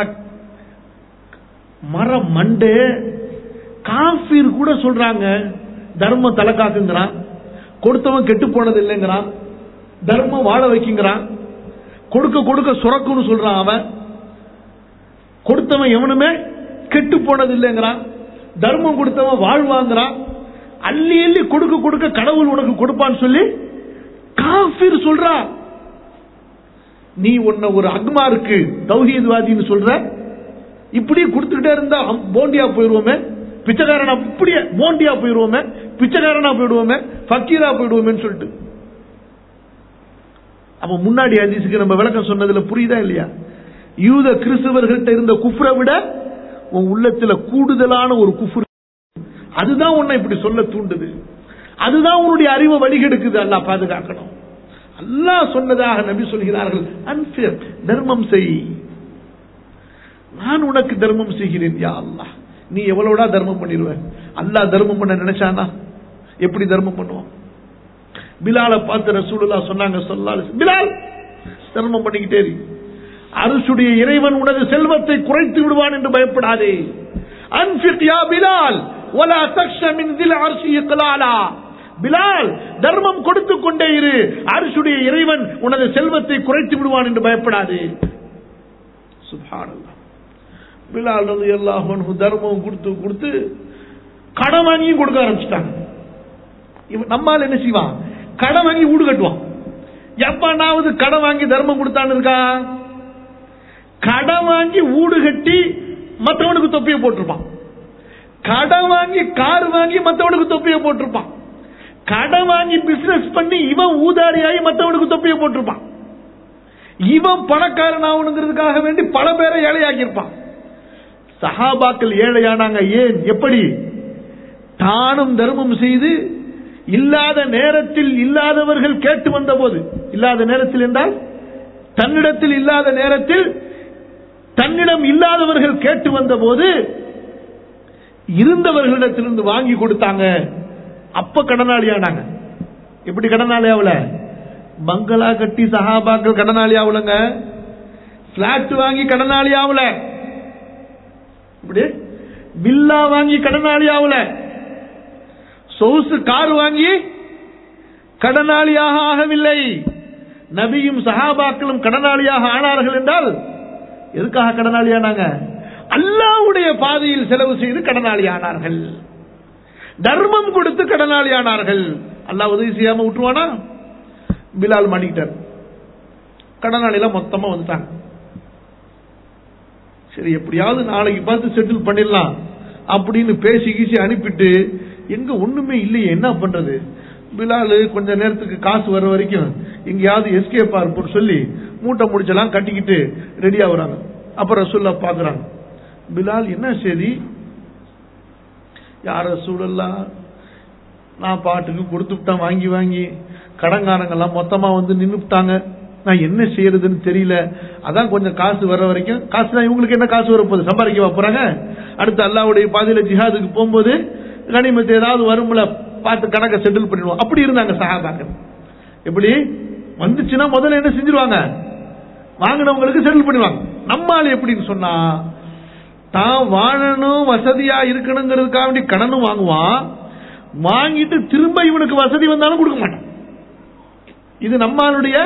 மர மண்டே காஃபீர் கூட சொல்றாங்க தர்மம் தலைக்காக்குங்கிறான் கொடுத்தவன் கெட்டு போனது இல்லைங்கிறான் தர்மம் வாழ வைக்குங்கிறான் கொடுக்க கொடுக்க சுரக்குன்னு சொல்றான் அவன் கொடுத்தவன் எவனுமே கெட்டு போனது இல்லைங்கிறான் தர்மம் கொடுத்தவன் வாழ்வாங்கிறான் அள்ளி அள்ளி கொடுக்க கொடுக்க கடவுள் உனக்கு கொடுப்பான்னு சொல்லி காஃபிர் சொல்றா நீ உன்னை ஒரு அக்மாருக்கு தௌஹீத்வாதின்னு சொல்ற இப்படியே கொடுத்துக்கிட்டே இருந்தா அம்- போண்டியா போயிருவோமே பிச்சைக்காரனா இப்படியே போண்டியா போயிருவோமே பிச்சைக்காரனா போயிடுவோமே ஃபக்கீரா போயிடுவோமேன்னு சொல்லிட்டு அப்ப முன்னாடி ஹதீஸுக்கு நம்ம விளக்கம் சொன்னதுல புரியுதா இல்லையா யூத கிறிஸ்தவர்கள்ட்ட இருந்த குஃப்ரை விட உன் உள்ளத்துல கூடுதலான ஒரு குஃப்ர் அதுதான் உன்னை இப்படி சொல்ல தூண்டுது அதுதான் உன்னுடைய அறிவை வழிகெடுக்குது அல்லாஹ் பாதுகாக்கணும் அல்லாஹ் சொன்னதாக நபி சொல்கிறார்கள் அன்பியர் தர்மம் செய் நான் உனக்கு தர்மம் செய்கிறேன் யா அல்லாஹ் நீ எவ்வளவுடா தர்மம் பண்ணிடுவ அல்லாஹ் தர்மம் பண்ண நினைச்சானா எப்படி தர்மம் பண்ணுவான் பிலாலை பார்த்து ரசூலுல்லா சொன்னாங்க சொல்லால் பிலால் தர்மம் பண்ணிக்கிட்டே இரு அரசுடைய இறைவன் உனது செல்வத்தை குறைத்து விடுவான் என்று பயப்படாதே அன்பிக் யா பிலால் வலா தக்ஷ மின் தில் அர்ஷி இக்லாலா பிலால் தர்மம் கொடுத்து கொண்டே இரு அரசுடைய இறைவன் உனது செல்வத்தை குறைத்து விடுவான் என்று பயப்படாதே சுப்ஹானல்லாஹ் பிலால் ரலியல்லாஹு அன்ஹு தர்மம் கொடுத்து கொடுத்து கடன் வாங்கியும் கொடுக்க ஆரம்பிச்சிட்டாங்க இவன் நம்மால் என்ன செய்வான் கடன் வாங்கி வீடு கட்டுவான் எப்பானாவது கடன் வாங்கி தர்மம் கொடுத்தான்னு இருக்கா கடன் வாங்கி வீடு கட்டி மத்தவனுக்கு தொப்பியை போட்டிருப்பான் கடன் வாங்கி கார் வாங்கி மத்தவனுக்கு தொப்பியை போட்டிருப்பான் கடன் வாங்கி பிசினஸ் பண்ணி இவன் ஊதாரியாகி மத்தவனுக்கு தொப்பியை போட்டிருப்பான் இவன் பணக்காரன் ஆகணுங்கிறதுக்காக வேண்டி பல பேரை ஏழையாக்கியிருப்பான் சஹாபாக்கள் ஏழையானாங்க ஏன் எப்படி தானும் தர்மம் செய்து இல்லாத நேரத்தில் இல்லாதவர்கள் கேட்டு வந்த போது இல்லாத நேரத்தில் என்றால் தன்னிடத்தில் இல்லாத நேரத்தில் தன்னிடம் இல்லாதவர்கள் கேட்டு வந்த போது இருந்தவர்களிடத்திலிருந்து வாங்கி கொடுத்தாங்க அப்ப கடனாளி ஆனாங்க எப்படி கடனாளி ஆகல பங்களா கட்டி சஹாபாக்கள் கடனாளி ஆகலங்க பிளாட் வாங்கி கடனாளி ஆகல இப்படி வில்லா வாங்கி கடனாளி ஆகல சொகுசு கார் வாங்கி கடனாளியாக ஆகவில்லை நபியும் சஹாபாக்களும் கடனாளியாக ஆனார்கள் என்றால் எதுக்காக கடனாளி ஆனாங்க அல்லாவுடைய பாதையில் செலவு செய்து கடனாளி ஆனார்கள் தர்மம் கொடுத்து கடனாளி ஆனார்கள் அல்லாஹ் உதவி செய்யாம விட்டுருவானா பிலால் மாட்டிக்கிட்டார் கடனாளில மொத்தமா வந்துட்டாங்க சரி எப்படியாவது நாளைக்கு பார்த்து செட்டில் பண்ணிடலாம் அப்படின்னு பேசி கீசி அனுப்பிட்டு எங்க ஒண்ணுமே இல்லையே என்ன பண்றது பிலால் கொஞ்ச நேரத்துக்கு காசு வர வரைக்கும் எங்கேயாவது எஸ்கேப் இருப்போம் சொல்லி மூட்டை முடிச்செல்லாம் கட்டிக்கிட்டு ரெடியா வராங்க அப்புறம் ரசூல்லா பாக்குறாங்க பிலால் என்ன செய்தி யார சூழல்லாம் நான் பாட்டுக்கு கொடுத்துட்டான் வாங்கி வாங்கி கடங்காரங்கெல்லாம் மொத்தமா வந்து நின்னுட்டாங்க நான் என்ன செய்யறதுன்னு தெரியல அதான் கொஞ்சம் காசு வர வரைக்கும் காசு தான் இவங்களுக்கு என்ன காசு வரப்போகுது சம்பாதிக்க போறாங்க அடுத்து அல்லாவுடைய பாதையில ஜிஹாதுக்கு போகும்போது கனிமத்து ஏதாவது வரும்ல பார்த்து கணக்கை செட்டில் பண்ணிடுவோம் அப்படி இருந்தாங்க சஹாபாக்கள் எப்படி வந்துச்சுன்னா முதல்ல என்ன செஞ்சிருவாங்க வாங்கினவங்களுக்கு செட்டில் பண்ணிடுவாங்க நம்மால் எப்படின்னு சொன்னா தான் வாழணும் வசதியா இருக்கணுங்கிறதுக்காக வேண்டி கடனும் வாங்குவான் வாங்கிட்டு திரும்ப இவனுக்கு வசதி வந்தாலும் கொடுக்க மாட்டான் இது நம்மளுடைய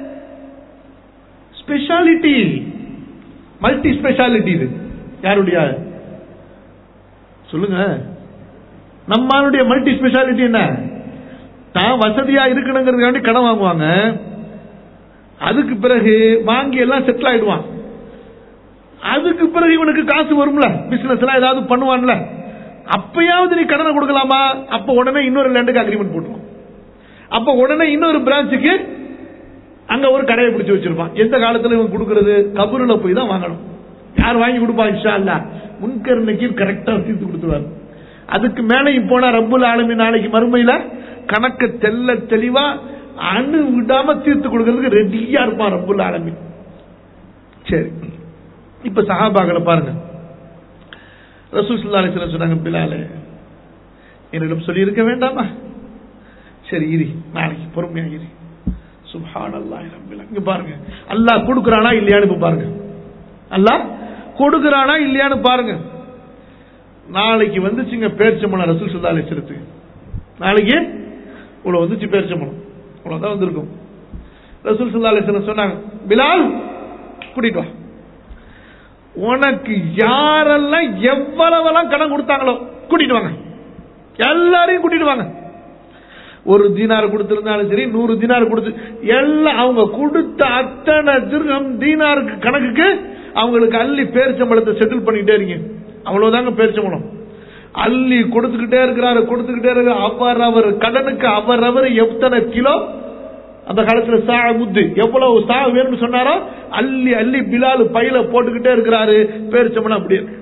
ஸ்பெஷாலிட்டி மல்டி ஸ்பெஷாலிட்டி இது யாருடைய சொல்லுங்க நம்மளுடைய மல்டி ஸ்பெஷாலிட்டி என்ன தான் வசதியா இருக்கணுங்கிறதுக்காண்டி கடன் வாங்குவாங்க அதுக்கு பிறகு வாங்கி எல்லாம் செட்டில் ஆயிடுவான் அதுக்கு பிறகு இவனுக்கு காசு வரும்ல பிசினஸ் எல்லாம் ஏதாவது பண்ணுவான்ல அப்பயாவது நீ கடனை கொடுக்கலாமா அப்ப உடனே இன்னொரு லேண்டுக்கு அக்ரிமெண்ட் போட்டுருவான் அப்ப உடனே இன்னொரு பிரான்ச்சுக்கு அங்க ஒரு கடையை பிடிச்சு வச்சிருப்பான் எந்த காலத்துல இவன் கொடுக்கறது கபூர்ல போய் தான் வாங்கணும் யார் வாங்கி கொடுப்பா இன்ஷா அல்லா முன்கர் நக்கீர் கரெக்டா தீர்த்து கொடுத்துருவார் அதுக்கு மேலையும் போனா ரப்புல் ஆளுமி நாளைக்கு மறுமையில கணக்க தெல்ல தெளிவா அணு விடாம தீர்த்து கொடுக்கறதுக்கு ரெடியா இருப்பான் ரப்புல் ஆலமி சரி இப்ப சஹாபாக்களை பாருங்க ரசூசுல்லா அலிஸ்லாம் சொன்னாங்க பிலாலே என்னிடம் சொல்லி இருக்க வேண்டாமா சரி இரு நாளைக்கு பொறுமையா இரு சுபான் அல்லாஹ் இங்க பாருங்க அல்லாஹ் கொடுக்கறானா இல்லையான்னு இப்ப பாருங்க அல்லாஹ் கொடுக்கறானா இல்லையான்னு பாருங்க நாளைக்கு வந்துச்சுங்க பேர்ச்சம்பளம் ரசூல் சுல்லா அலிஸ்லத்துக்கு நாளைக்கு இவ்வளவு வந்துச்சு பேர்ச்சம்பளம் இவ்வளவுதான் வந்திருக்கும் ரசூல் சல்லா அலிஸ்லாம் சொன்னாங்க பிலால் கூட்டிட்டு வா உனக்கு யாரெல்லாம் எவ்வளவெல்லாம் கடன் கொடுத்தாங்களோ கூட்டிட்டு வாங்க எல்லாரையும் கூட்டிட்டு வாங்க ஒரு தீனார் கொடுத்திருந்தாலும் சரி நூறு தீனார் கொடுத்து எல்லாம் அவங்க கொடுத்த அத்தனை திருகம் தீனாருக்கு கணக்குக்கு அவங்களுக்கு அள்ளி பேரிச்சம்பளத்தை செட்டில் பண்ணிக்கிட்டே இருங்க அவ்வளவுதாங்க பேரிச்சம்பளம் அள்ளி கொடுத்துக்கிட்டே இருக்கிறாரு கொடுத்துக்கிட்டே இருக்கிறாரு அவர் அவர் கடனுக்கு அவர் அவர் எத்தனை கிலோ அந்த காலத்துல சா முத்து எவ்வளவு சா வேணும்னு சொன்னாரோ அள்ளி அள்ளி பிலால் பையில போட்டுக்கிட்டே இருக்கிறாரு பேரிச்சம்பளம் அப்படியே இருக்கு.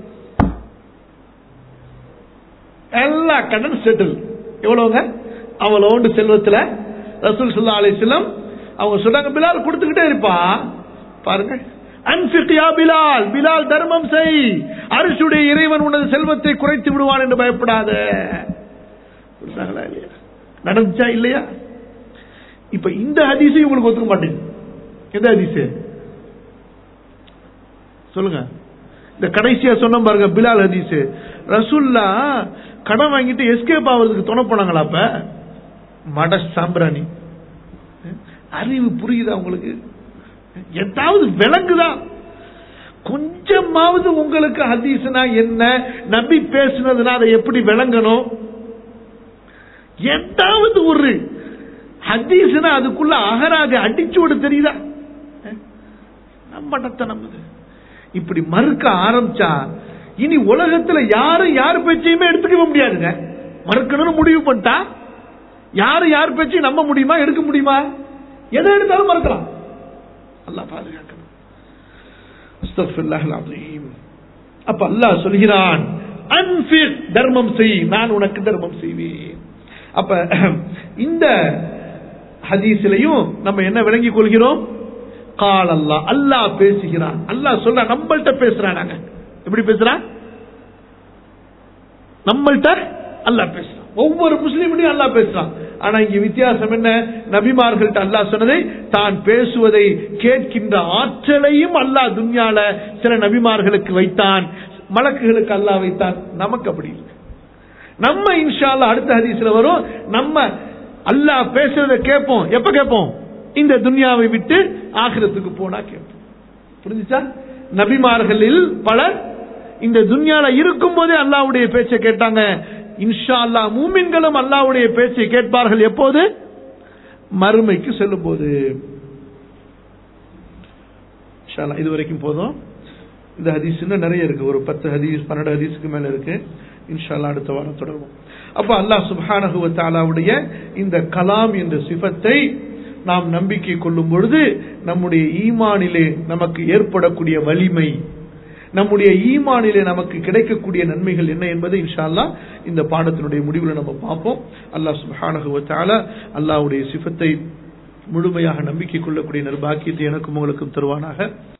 எல்லா கடன் செட்டில் எவ்வளவுங்க அவ்வளோண்டு செல்வத்துல ரசூல் சுல்லா அலிஸ்லம் அவங்க சொன்னாங்க பிலால் கொடுத்துக்கிட்டே இருப்பா பாருங்க அன்பிக்யா பிலால் பிலால் தர்மம் செய் அரிசுடைய இறைவன் உனது செல்வத்தை குறைத்து விடுவான் என்று பயப்படாத புரியுதாங்களா இல்லையா நடந்துச்சா இல்லையா இப்ப இந்த ஹதீஸை உங்களுக்கு ஒத்துக்க மாட்டேங்குது எந்த ஹதீஸ் சொல்லுங்க இந்த கடைசியா சொன்ன பாருங்க பிலால் ஹதீஸ் ரசூல்லா கடன் வாங்கிட்டு எஸ்கேப் ஆகிறதுக்கு துணை போனாங்களா அப்ப மட சாம்பிராணி அறிவு புரியுதா உங்களுக்கு ஏதாவது விளங்குதா கொஞ்சமாவது உங்களுக்கு ஹதீஸ்னா என்ன நபி பேசுனதுனா அதை எப்படி விளங்கணும் ஏதாவது ஒரு ஹதீஸ்னா அதுக்குள்ள அகராஜ அடிச்சோடு தெரியுதா நம்மடத்தனம் இது இப்படி மறுக்க ஆரம்பிச்சா இனி உலகத்துல யாரும் யார் பேச்சையுமே எடுத்துக்க முடியாதுங்க மறுக்கணும்னு முடிவு பண்ணிட்டா யாரு யார் பேச்சையும் நம்ப முடியுமா எடுக்க முடியுமா எதை எடுத்தாலும் மறுக்கலாம் அல்லாஹ் பாதுகாக்கணும் அஸ்தக்ஃபிருல்லாஹ் அலீம் அப்ப அல்லாஹ் சொல்கிறான் அன்ஃபிக் தர்மம் செய் நான் உனக்கு தர்மம் செய்வேன் அப்ப இந்த ஹதீஸ்லயும் நம்ம என்ன விளங்கிக் கொள்கிறோம் கால் அல்லாஹ் அல்லாஹ் பேசுகிறான் அல்லாஹ் சொல்ற நம்மள்ட்ட பேசுறான் நாங்க எப்படி பேசுறான் நம்மள்ட்ட அல்லாஹ் பேசுறான் ஒவ்வொரு முஸ்லீமையும் அல்லாஹ் பேசுறான் ஆனா இங்க வித்தியாசம் என்ன நபிமார்கள்ட்ட அல்லாஹ் சொன்னதை தான் பேசுவதை கேட்கின்ற ஆற்றலையும் அல்லாஹ் துன்யால சில நபிமார்களுக்கு வைத்தான் மலக்குகளுக்கு அல்லாஹ் வைத்தான் நமக்கு அப்படி இல்லை நம்ம இன்ஷா அல்லாஹ் அடுத்த ஹதீஸ்ல வரும் நம்ம அல்லாஹ் பேசுறத கேட்போம் எப்ப கேட்போம் இந்த துன்யாவை விட்டு ஆகிரத்துக்கு போனா கேட்போம் புரிஞ்சுச்சா நபிமார்களில் பலர் இந்த துன்யால இருக்கும் போதே அல்லாவுடைய பேச்சை கேட்டாங்க இன்ஷா அல்லா மூமின்களும் அல்லாவுடைய பேச்சை கேட்பார்கள் எப்போது மறுமைக்கு செல்லும் போது இன்ஷா அல்லாஹ் இது வரைக்கும் போதும் இந்த ஹதீஸ் இன்னும் நிறைய இருக்கு ஒரு பத்து ஹதீஸ் பன்னெண்டு ஹதீஸுக்கு மேல இருக்கு இன்ஷா அல்லாஹ் அடுத்த வாரம் தொடருவோம் அப்ப அல்லாஹ் சுப்ஹானஹு வ தஆலாவுடைய இந்த கலாம் என்ற சிஃபத்தை நாம் நம்பிக்கை கொள்ளும் பொழுது நம்முடைய ஈமானிலே நமக்கு ஏற்படக்கூடிய வலிமை நம்முடைய ஈமானிலே நமக்கு கிடைக்கக்கூடிய நன்மைகள் என்ன என்பதை இன்ஷா அல்லாஹ் இந்த பாடத்தினுடைய முடிவில் நம்ம பார்ப்போம் அல்லாஹ் சுப்ஹானஹு வ தஆலா அல்லாஹ்வுடைய சிஃபத்தை முழுமையாக நம்பிக்கை கொள்ளக்கூடிய நர்பாக்கியத்தை எனக்கும் உங்களுக்கும் தருவானாக